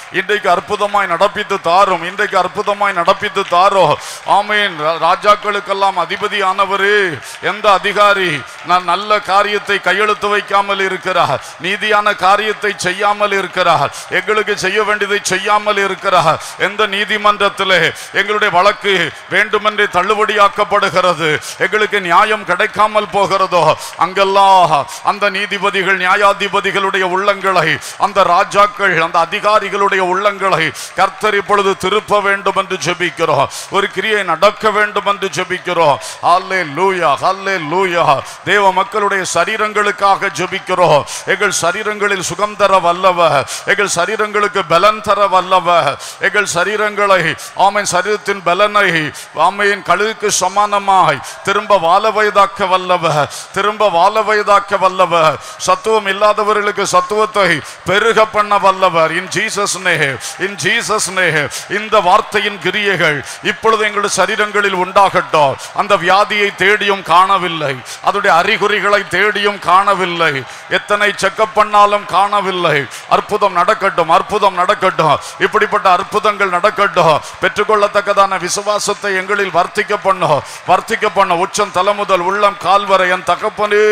இன்றைக்கு அற்புதமாய் நடப்பித்து தாரும் இன்றைக்கு அற்புதமாய் நடப்பித்து தாரோ ஆமீன் ரா- ராஜாக்களுக்கெல்லாம் அதிபதியானவரே எந்த அதிகாரி நான் நல்ல காரியத்தை கையெழுத்து வைக்காமல் இருக்கிறார் நீதியான காரியத்தை செய்யாமல் இருக்கிறார் எங்களுக்கு செய்ய வேண்டியதை செய்யாமல் இருக்கிறார் எந்த நீதிமன்றத்திலே எங்களுடைய வழக்கு வேண்டுமென்றே தள்ளுபடியாக்கப்படுகிறது எங்களுக்கு நியாயம் கிடைக்காமல் போகிறதோ அங்கெல்லாம் அந்த நீதிபதிகள் நியாயாதிபதிகளுடைய உள்ளங்களை அந்த ராஜாக்கள் அந்த அதிகாரிகளுடைய உள்ளங்களை கர்த்தர் இப்பொழுது திருப்ப வேண்டும் என்று ஜெபிக்கிறோம் ஒரு கிரியை நடக்க வேண்டும் என்று ஜெபிக்கிறோம் ஹல்லே லூயா ஹல்லே லூயா தேவ மக்களுடைய சரீரங்களுக்காக ஜெபிக்கிறோம் எங்கள் சரீரங்களில் சுகம் தர வல்லவ எங்கள் சரீரங்களுக்கு பலன் தர வல்லவ எங்கள் சரீரங்களை ஆமீன் சரீரத்தின் பலனை ஆமையின் கழுகுக்கு சமானமாய் திரும்ப வாழ வயதாக்க வல்லவ திரும்ப வாழ வயதாக்க வல்லவ சத்துவம் இல்லாதவர்களுக்கு சத்துவத்தை பெருக பண்ண வல்லவர் இன் ஜீசஸ் நே இன் ஜீசஸ் நே இந்த வார்த்தையின் கிரியைகள் இப்பொழுது எங்களுடைய சரீரங்களில் உண்டாகட்டும் அந்த வியாதியை தேடியும் காணவில்லை அதனுடைய அறிகுறிகளை தேடியும் காணவில்லை எத்தனை செக்கப் பண்ணாலும் காணவில்லை அற்புதம் நடக்கட்டும் அற்புதம் நடக்கட்டும் இப்படிப்பட்ட அற்புதங்கள் நடக்கட்டும் பெற்றுக்கொள்ளத்தக்கதான விசுவாசத்தை எங்களில் வர்த்திக்க பண்ணும் வர்த்திக்க பண்ண உச்சம் தலைமுதல் உள்ளம் கால்வரை என் தகப்பனே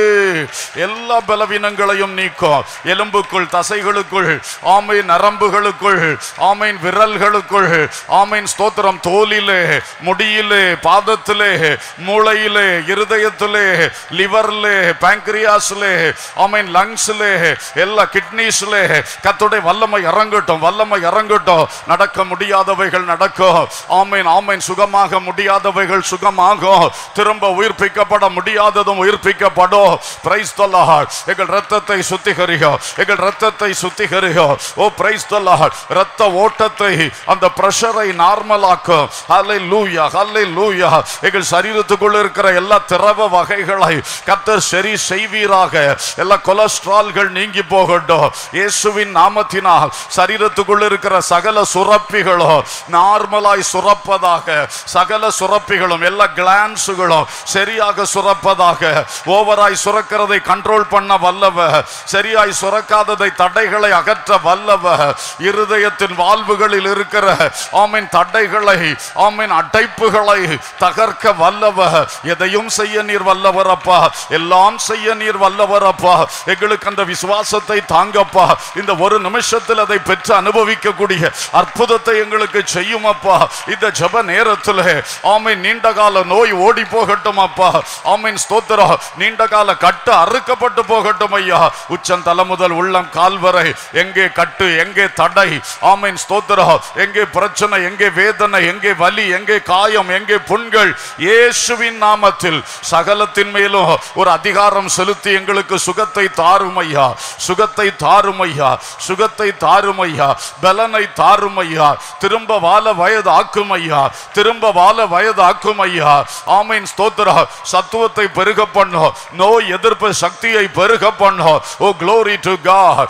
எல்லா பலவீனங்களையும் நீக்கும் எலும்புக்குள் தசைகளுக்குள் ஆமையின் நரம்புகளுக்குள் ஆமையின் விரல்களுக்குள் ஆமையின் ஸ்தோத்திரம் தோலிலே முடியிலே பாதத்திலே மூளையிலே இருதயத்திலே லிவர்லே பேங்க்ரியாஸ்லே ஆமைன் லங்ஸ்லே எல்லா கிட்னிஸ்லே கத்துடைய வல்லமை இறங்கட்டும் வல்லமை இறங்கட்டும் நடக்க முடியாதவைகள் நடக்கும் ஆமைன் ஆமைன் சுகமாக முடியாதவைகள் சுகமாகும் திரும்ப உயிர்ப்பிக்கப்பட முடியாததும் உயிர்ப்பிக்கப்படும் பிரைஸ் தொல்லாஹ் எங்கள் ரத்தத்தை சுத்திகரிகோ எங்கள் ரத்தத்தை சுத்திகரிகோ ஓ பிரைஸ் தொல்லாஹ் ரத்த ஓட்டத்தை அந்த பிரஷரை நார்மலாக்கும் ஹல்லே லூயா ஹல்லே லூயா எங்கள் சரீரத்துக்குள்ள இருக்கிற எல்லா திரவ வகைகளை கத்தர் சரி செய்வீராக எல்லா கொலஸ்ட்ரால்கள் நீங்கி போகட்டும் இயேசுவின் நாமத்தினால் சரீரத்துக்குள்ள இருக்கிற சகல சுரப்பிகளும் நார்மலாய் சுரப்பதாக சகல சுரப்பிகளும் எல்லா கிளான்ஸுகளும் சரியாக சுரப்பதாக ஓவராய் சுரக்கிறதை கண்ட்ரோல் பண்ண வல்லவ சரியாய் சுரக்காததை தடைகளை அகற்ற வல்லவ இருதயத்தின் வாழ்வுகளில் இருக்கிற ஆமீன் தடைகளை ஆமீன் அடைப்புகளை தகர்க்க வல்லவ எதையும் செய்ய நீர் வல்லவர் அப்பா எல்லாம் செய்ய நீர் வல்லவர் அப்பா எங்களுக்கு அந்த விசுவாசத்தை தாங்கப்பா இந்த ஒரு நிமிஷத்தில் அதை பெற்று அனுபவிக்கக்கூடிய அற்புதத்தை எங்களுக்கு செய்யும் அப்பா இந்த ஜெப நேரத்தில் ஆமீன் நீண்ட கால நோய் ஓடி போகட்டும் அப்பா ஆமீன் ஸ்தோத்திரம் நீண்ட கால கட்டு அறுக்கப்பட்டு போகட்டும் ஐயா உச்சம் தலை முதல் உள்ளம் கால்வரை எங்கே கட்டு எங்கே தடை ஆமீன் ஸ்தோத்திரம் எங்கே பிரச்சனை எங்கே வேதனை எங்கே வலி எங்கே காயம் எங்கே புண்கள் இயேசுவின் நாமத்தில் சகலத்தின் மேலும் ஒரு அதிகாரம் செலுத்தி எங்களுக்கு சுகத்தை தாரும் ஐயா சுகத்தை தாரும் ஐயா சுகத்தை தாரும் ஐயா பலனை தாரும் ஐயா திரும்ப வாழ வயது ஆக்கும் ஐயா திரும்ப வாழ வயது ஆக்கும் ஐயா ஆமீன் ஸ்தோத்திர சத்துவத்தை பெருக பண்ணும் நோய் எதிர்ப்பு சக்தியை பெருக பண்ணும் ஓ glory to God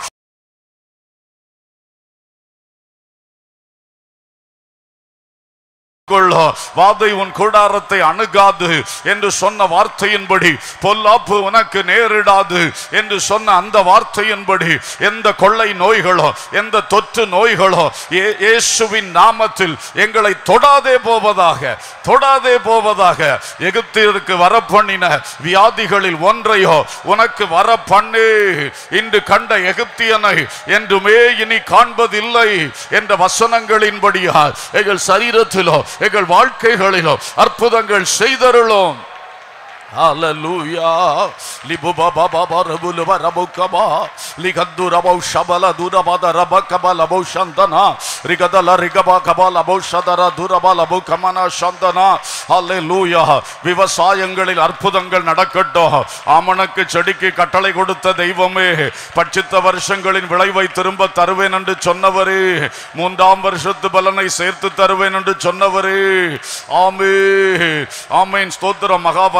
கொள்ளோ வாதை உன் கூடாரத்தை அணுகாது என்று சொன்ன வார்த்தையின்படி பொல்லாப்பு உனக்கு நேரிடாது என்று சொன்ன அந்த வார்த்தையின்படி எந்த கொள்ளை நோய்களோ எந்த தொற்று நோய்களோ இயே- இயேசுவின் நாமத்தில் எங்களை தொடாதே போவதாக தொடாதே போவதாக எகிப்திற்கு வரப்பண்ணின வியாதிகளில் ஒன்றையோ உனக்கு வர பண்ணு இன்று கண்ட எகிப்தியனை என்றுமே இனி காண்பதில்லை என்ற வசனங்களின்படியா எங்கள் சரீரத்திலோ எங்கள் வாழ்க்கைகளிலோ அற்புதங்கள் செய்தருளோம் Hallelujah. Libuba baba barabulu barabukaba. Ligaddu rabau shabala durabada rabakaba labo shandana. Rigadala rigaba kabala bo shadara duraba labo kamana shandana. Hallelujah. விவசாயங்களில் அற்புதங்கள் நடக்கட்டும் ஆமணக்கு செடிக்கு கட்டளை கொடுத்த தெய்வமே பட்சித்த வருஷங்களின் விளைவை திரும்ப தருவேன் என்று சொன்னவரே மூன்றாம் வருஷத்து பலனை சேர்த்து தருவேன் என்று சொன்னவரே ஆமே ஆமேன் ஸ்தோத்திரம் மகா வறட்சியான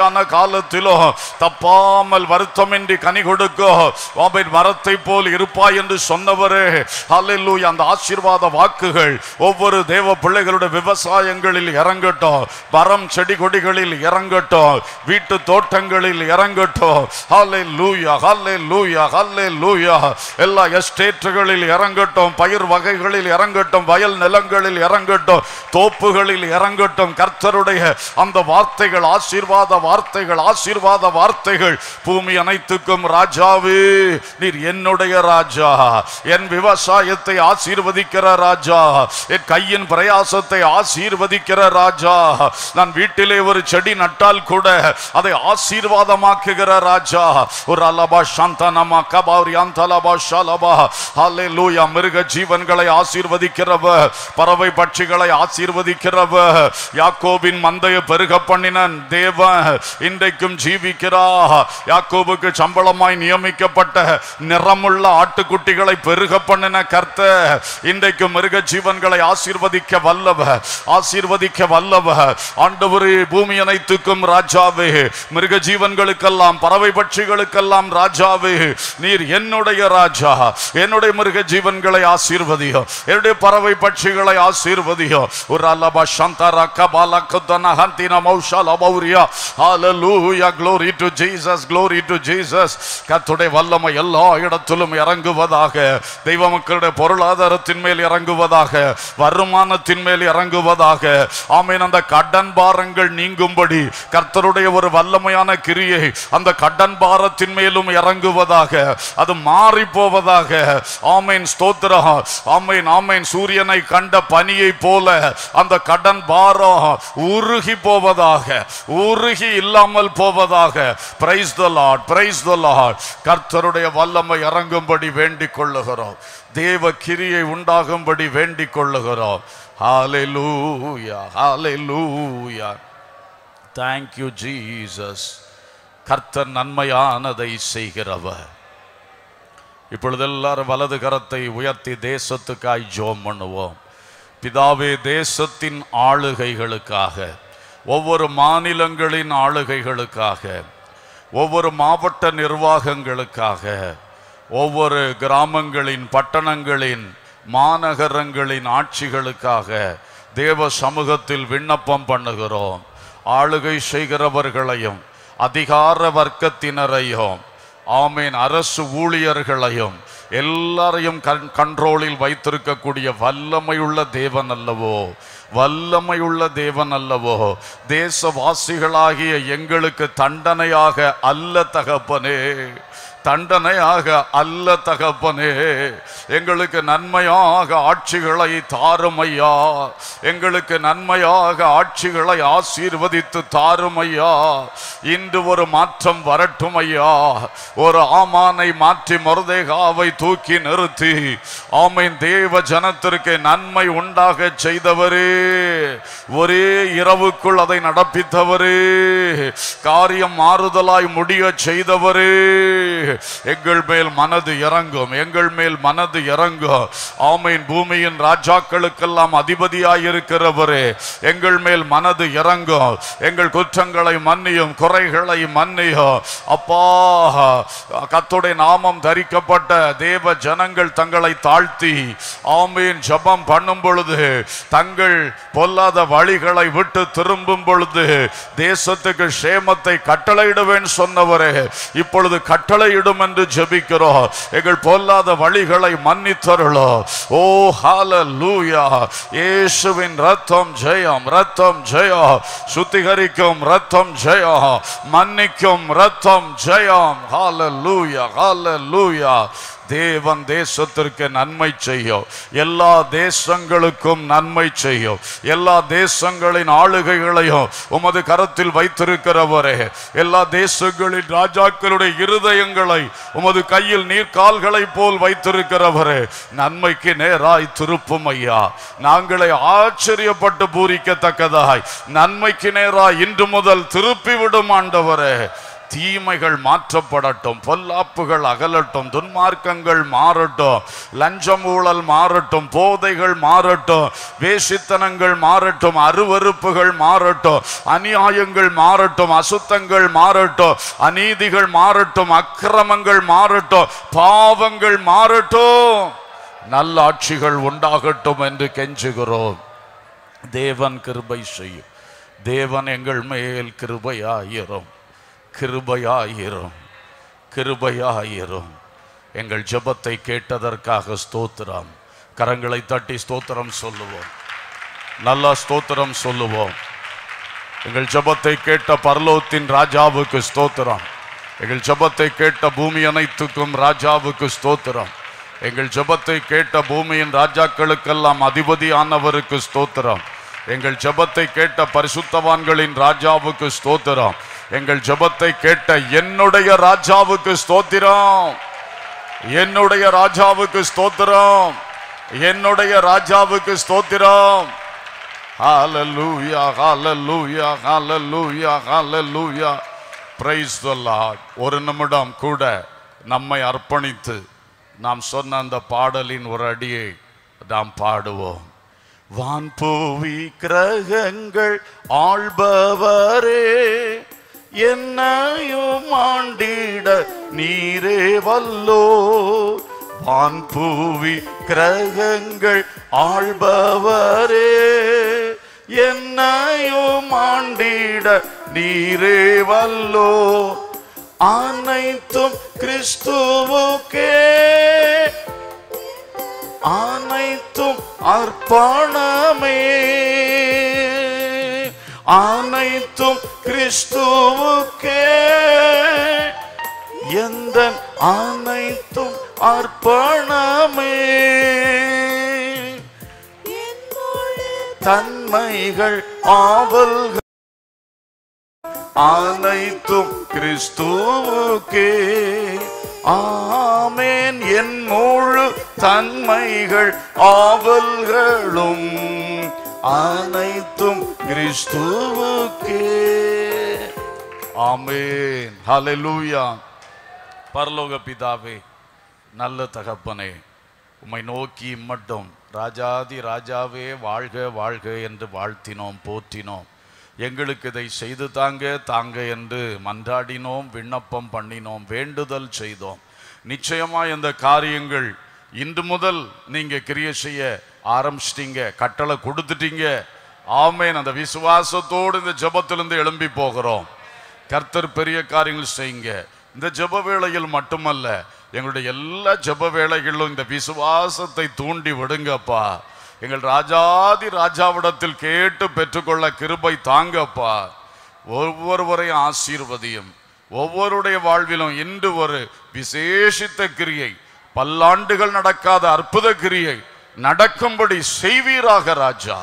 வயதான காலத்திலோ தப்பாமல் வருத்தமின்றி கனி கொடுக்கோ ஆமென் மரத்தை போல் இருப்பாய் என்று சொன்னவரே ஹalleluya அந்த ஆசீர்வாத வாக்குகள் ஒவ்வொரு தேவ பிள்ளைகளுடைய விவசாயங்களில் இறங்கட்டும் மரம் செடி கொடிகளில் இறங்கட்டும் வீட்டு தோட்டங்களில் இறங்கட்டும் ஹalleluya ஹalleluya ஹalleluya எல்லா எஸ்டேட்டுகளில் இறங்கட்டும் பயிர் வகைகளில் இறங்கட்டும் வயல் நிலங்களில் இறங்கட்டும் தோப்புகளில் இறங்கட்டும் கர்த்தருடைய அந்த வார்த்தைகள் ஆசீர்வாத வார்த்தைகள் ஆசீர்வாத வார்த்தைகள் பூமி அனைத்துக்கும் ராஜாவே நீர் என்னுடைய ராஜா என் விவசாயத்தை ஆசீர்வதிக்கிற ராஜா என் கையின் பிரயாசத்தை ஆசீர்வதிக்கிற ராஜா நான் வீட்டிலே ஒரு செடி நட்டால் கூட அதை ஆசீர்வாதமாக்குகிற ராஜா ஒரு அலபா சாந்தனமா கபாரி அந்தலபா ஷலபா ஹalleluya மிருக ஜீவன்களை ஆசீர்வதிக்கிறவ பறவை பட்சிகளை ஆசீர்வதிக்கிறவ யாக்கோபின் மந்தைய பெருக பண்ணின தேவன் இன்றைக்கும் ஜீவிக்கிறா யாக்கோபுக்கு சம்பளமாய் நியமிக்கப்பட்ட நிறமுள்ள ஆட்டுக்குட்டிகளை பெருக பண்ணின கர்த்த இன்றைக்கு மிருக ஜீவன்களை ஆசீர்வதிக்க வல்லவ ஆசீர்வதிக்க வல்லவ ஆண்டவரே பூமி அனைத்துக்கும் ராஜாவே மிருக ஜீவன்களுக்கெல்லாம் பறவை பட்சிகளுக்கெல்லாம் ராஜாவே நீர் என்னுடைய ராஜா என்னுடைய மிருக ஜீவன்களை ஆசீர்வதியோ என்னுடைய பறவை பட்சிகளை ஆசீர்வதியோ ஒரு அல்லபா சந்தரா கபால குத்தன ஹந்தின மௌஷால மௌரியா ஹalleluya glory to Jesus glory to Jesus கர்த்தருடைய வல்லமை எல்லா இடத்திலும் இறங்குவதாக தெய்வ மக்களுடைய பொருளாதாரத்தின் மேல் இறங்குவதாக வருமானத்தின் மேல் இறங்குவதாக ஆமீன் அந்த கடன் பாரங்கள் நீங்கும்படி கர்த்தருடைய ஒரு வல்லமையான கிரியை அந்த கடன் பாரத்தின் மேலும் இறங்குவதாக அது மாறி போவதாக ஆமீன் ஸ்தோத்திரம் ஆமீன் ஆமீன் சூரியனை கண்ட பனியை போல அந்த கடன் பாரம் உருகி போவதாக உருகி இல்லாமல் போவதாக praise the lord praise the lord கர்த்தருடைய வல்லமை இறங்கும்படி வேண்டிக் கொள்ளுகிறோம் தேவ கிரியை உண்டாகும்படி வேண்டிக் கொள்ளுகிறோம் ஹalleluya ஹalleluya thank you jesus கர்த்தர் நன்மையானதை செய்கிறவர் இப்பொழுது எல்லாரும் வலது கரத்தை உயர்த்தி தேசத்துக்காய் ஜோம் பண்ணுவோம் பிதாவே தேசத்தின் ஆளுகைகளுக்காக ஒவ்வொரு மாநிலங்களின் ஆளுகைகளுக்காக ஒவ்வொரு மாவட்ட நிர்வாகங்களுக்காக ஒவ்வொரு கிராமங்களின் பட்டணங்களின் மாநகரங்களின் ஆட்சிகளுக்காக தேவ சமூகத்தில் விண்ணப்பம் பண்ணுகிறோம் ஆளுகை செய்கிறவர்களையும் அதிகார வர்க்கத்தினரையும் ஆமீன் அரசு ஊழியர்களையும் எல்லாரையும் கண் கண்ட்ரோலில் வைத்திருக்கக்கூடிய வல்லமையுள்ள தேவன் அல்லவோ வல்லமையுள்ள தேவன் அல்லவோ தேசவாசிகளாகிய எங்களுக்கு தண்டனையாக அல்ல தகப்பனே தண்டனையாக அல்ல தகப்பனே எங்களுக்கு நன்மையாக ஆட்சிகளை தாருமையா எங்களுக்கு நன்மையாக ஆட்சிகளை ஆசீர்வதித்து தாருமையா இன்று ஒரு மாற்றம் வரட்டும் ஐயா ஒரு ஆமானை மாற்றி மருதேகாவை தூக்கி நிறுத்தி ஆமைன் தேவ ஜனத்திற்கு நன்மை உண்டாக செய்தவரே ஒரே இரவுக்குள் அதை நடப்பித்தவரே காரியம் மாறுதலாய் முடிய செய்தவரே எங்கள் மேல் மனது இறங்கும் எங்கள் மேல் மனது இறங்கும் ஆமையின் பூமியின் ராஜாக்களுக்கெல்லாம் அதிபதியாய் இருக்கிறவரே எங்கள் மேல் மனது இறங்கும் எங்கள் குற்றங்களை மன்னியும் குறைகளை மன்னியும் அப்பா கத்துடைய நாமம் தரிக்கப்பட்ட தேவ ஜனங்கள் தங்களை தாழ்த்தி ஆமீன் ஜெபம் பண்ணும் பொழுது தங்கள் பொல்லாத வழிகளை விட்டு திரும்பும் பொழுது தேசத்துக்கு சேமத்தை கட்டளையிடுவேன் சொன்னவரே இப்பொழுது கட்டளையிடும் என்று ஜெபிக்கிறோம் எங்கள் பொல்லாத வழிகளை மன்னித்தருளோ ஓ ஹalleluya இயேசுவின் ரத்தம் ஜெயம் ரத்தம் ஜெயம் சுத்திகரிக்கும் ரத்தம் ஜெயம் மன்னிக்கும் ரத்தம் ஜெயம் ஹalleluya ஹalleluya தேவன் தேசத்திற்கு நன்மை செய்யும் எல்லா தேசங்களுக்கும் நன்மை செய்யும் எல்லா தேசங்களின் ஆளுகைகளையும் உமது கரத்தில் வைத்திருக்கிறவரே எல்லா தேசங்களின் ராஜாக்களுடைய இருதயங்களை உமது கையில் நீர்க்கால்களைப் போல் வைத்திருக்கிறவரே நன்மைக்கு நேராய் திருப்பும் ஐயா நாங்களே ஆச்சரியப்பட்டு பூரிக்கத்தக்கதாய் நன்மைக்கு நேராய் இன்று முதல் திருப்பி விடும் ஆண்டவரே தீமைகள் மாற்றப்படட்டும் பொல்லாப்புகள் அகலட்டும் துன்மார்க்கங்கள் மாறட்டும் லஞ்சம் ஊழல் மாறட்டும் போதைகள் மாறட்டும் வேசித்தனங்கள் மாறட்டும் அருவருப்புகள் மாறட்டும் அநியாயங்கள் மாறட்டும் அசுத்தங்கள் மாறட்டும் அநீதிகள் மாறட்டும் அக்கிரமங்கள் மாறட்டும் பாவங்கள் மாறட்டும் நல்ல ஆட்சிகள் உண்டாகட்டும் என்று கெஞ்சுகிறோம் தேவன் கிருபை செய்யும் தேவன் எங்கள் மேல் கிருபையாயிரும் கிருபையாயிரும் கிருபையாயிரும் எங்கள் ஜெபத்தை கேட்டதற்காக ஸ்தோத்திரம் கரங்களை தட்டி ஸ்தோத்திரம் சொல்லுவோம் நல்லா ஸ்தோத்திரம் சொல்லுவோம் எங்கள் ஜெபத்தை கேட்ட பரலோகத்தின் ராஜாவுக்கு ஸ்தோத்திரம் எங்கள் ஜெபத்தை கேட்ட பூமி அனைத்துக்கும் ராஜாவுக்கு ஸ்தோத்திரம் எங்கள் ஜெபத்தை கேட்ட பூமியின் ராஜாக்களுக்கெல்லாம் அதிபதியானவருக்கு ஸ்தோத்திரம் எங்கள் ஜெபத்தை கேட்ட பரிசுத்தவான்களின் ராஜாவுக்கு ஸ்தோத்திரம் எங்கள் ஜெபத்தை கேட்ட என்னுடைய ராஜாவுக்கு ஸ்தோத்திரம் என்னுடைய ராஜாவுக்கு ஸ்தோத்திரம் என்னுடைய ராஜாவுக்கு ஸ்தோத்திரம் ஹalleluya hallelujah hallelujah hallelujah praise the lord ஒரு நிமிடம் கூட நம்மை அர்ப்பணித்து நாம் சொன்ன அந்த பாடலின் ஒரு அடியை நாம் பாடுவோம் வான்பூவி கிரகங்கள் ஆள்பவரே என்னையும் ஆண்டிட நீரே வல்லோ வான்பூவி கிரகங்கள் ஆள்பவரே என்னையும் ஆண்டிட நீரே வல்லோ அனைத்தும் கிறிஸ்துவுக்கே அனைத்தும் அர்ப்பணமே அனைத்தும் கிறிஸ்துவுக்கே எந்த அனைத்தும் அர்ப்பணமே தன்மைகள் ஆவல்கள் அனைத்தும் கிறிஸ்துவுக்கே ஆமேன் என் முழு தன்மைகள் ஆவல்களும் அனைத்தும் கிறிஸ்துவுக்கே ஆமேன் ஹalleluya பரலோக பிதாவே நல்ல தகப்பனே உம்மை நோக்கி மட்டும் ராஜாதி ராஜாவே வாழ்க வாழ்க என்று வாழ்த்தினோம் போற்றினோம் எங்களுக்கு இதை செய்து தாங்க தாங்க என்று மன்றாடினோம் விண்ணப்பம் பண்ணினோம் வேண்டுதல் செய்தோம் நிச்சயமா இந்த காரியங்கள் இன்று முதல் நீங்க கிரியை செய்ய ஆரம்பிச்சிட்டீங்க கட்டளை கொடுத்துட்டீங்க ஆமேன் அந்த விசுவாசத்தோடு இந்த ஜெபத்திலிருந்து எழும்பி போகிறோம் கர்த்தர் பெரிய காரியங்கள் செய்யுங்க இந்த ஜெப வேளையில் மட்டுமல்ல எங்களுடைய எல்லா ஜெப வேளைகளிலும் இந்த விசுவாசத்தை தூண்டி விடுங்கப்பா எங்கள் ராஜாதி ராஜாவிடத்தில் கேட்டு பெற்றுக்கொள்ள கிருபை தாங்கப்பா ஒவ்வொருவரையும் ஆசீர்வதியும் ஒவ்வொருடைய வாழ்விலும் இன்று ஒரு விசேஷித்த கிரியை பல்லாண்டுகள் நடக்காத அற்புத கிரியை நடக்கும்படி செய்வீராக ராஜா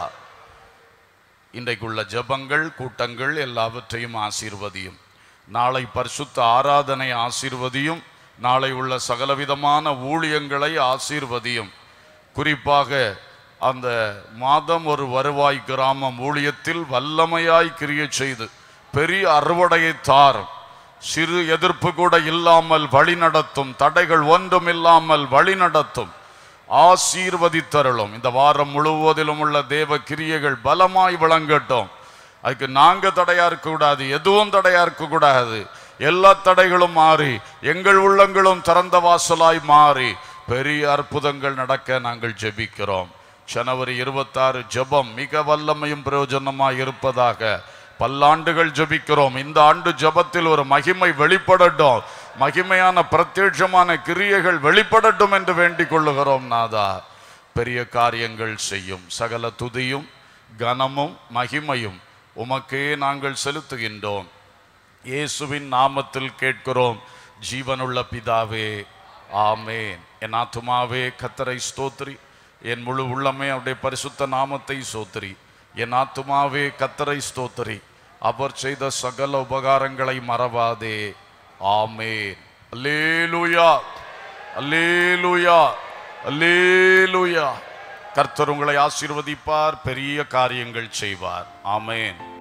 இன்றைக்குள்ள ஜெபங்கள் கூட்டங்கள் எல்லாவற்றையும் ஆசீர்வதியும் நாளை பரிசுத்த ஆராதனை ஆசீர்வதியும் நாளை உள்ள சகலவிதமான ஊழியங்களை ஆசீர்வதியும் குறிப்பாக அந்த மாதம் ஒரு வருவாய் கிராமம் ஊழியத்தில் வல்லமையாய் கிரிய செய்து பெரிய அறுவடையை தாரும் சிறு எதிர்ப்பு கூட இல்லாமல் வழி நடத்தும் தடைகள் ஒன்றும் இல்லாமல் வழி நடத்தும் ஆசீர்வதித்தருளும் இந்த வாரம் முழுவதிலும் உள்ள தேவ கிரியைகள் பலமாய் விளங்கட்டும் அதுக்கு நாங்க தடையா இருக்க கூடாது எதுவும் தடையா இருக்க கூடாது எல்லா தடைகளும் மாறி எங்கள் உள்ளங்களும் திறந்த வாசலாய் மாறி பெரிய அற்புதங்கள் நடக்க நாங்கள் ஜெபிக்கிறோம் ஜனவரி இருபத்தாறு ஜெபம் மிக வல்லமையும் பிரயோஜனமாய் இருப்பதாக பல்லாண்டுகள் ஜெபிக்கிறோம் இந்த ஆண்டு ஜெபத்தில் ஒரு மகிமை வெளிப்படட்டும் மகிமையான பிரத்யட்சமான கிரியைகள் வெளிப்படட்டும் என்று வேண்டிக் கொள்ளுகிறோம் நாதா பெரிய காரியங்கள் செய்யும் சகல துதியும் கனமும் மகிமையும் உமக்கே நாங்கள் செலுத்துகின்றோம் இயேசுவின் நாமத்தில் கேட்கிறோம் ஜீவனுள்ள பிதாவே ஆமேன் என் ஆத்துமாவே கத்தரை ஸ்தோத்திரி என் முழு உள்ளமே அவருடைய பரிசுத்த நாமத்தை சோத்திரி என் ஆத்துமாவே கத்தரை ஸ்தோத்திரி அவர் செய்த சகல உபகாரங்களை மறவாதே ஆமேன் அல்லேலூயா அல்லேலூயா அல்லேலூயா கர்த்தர் உங்களை ஆசீர்வதிப்பார் பெரிய காரியங்கள் செய்வார் ஆமேன்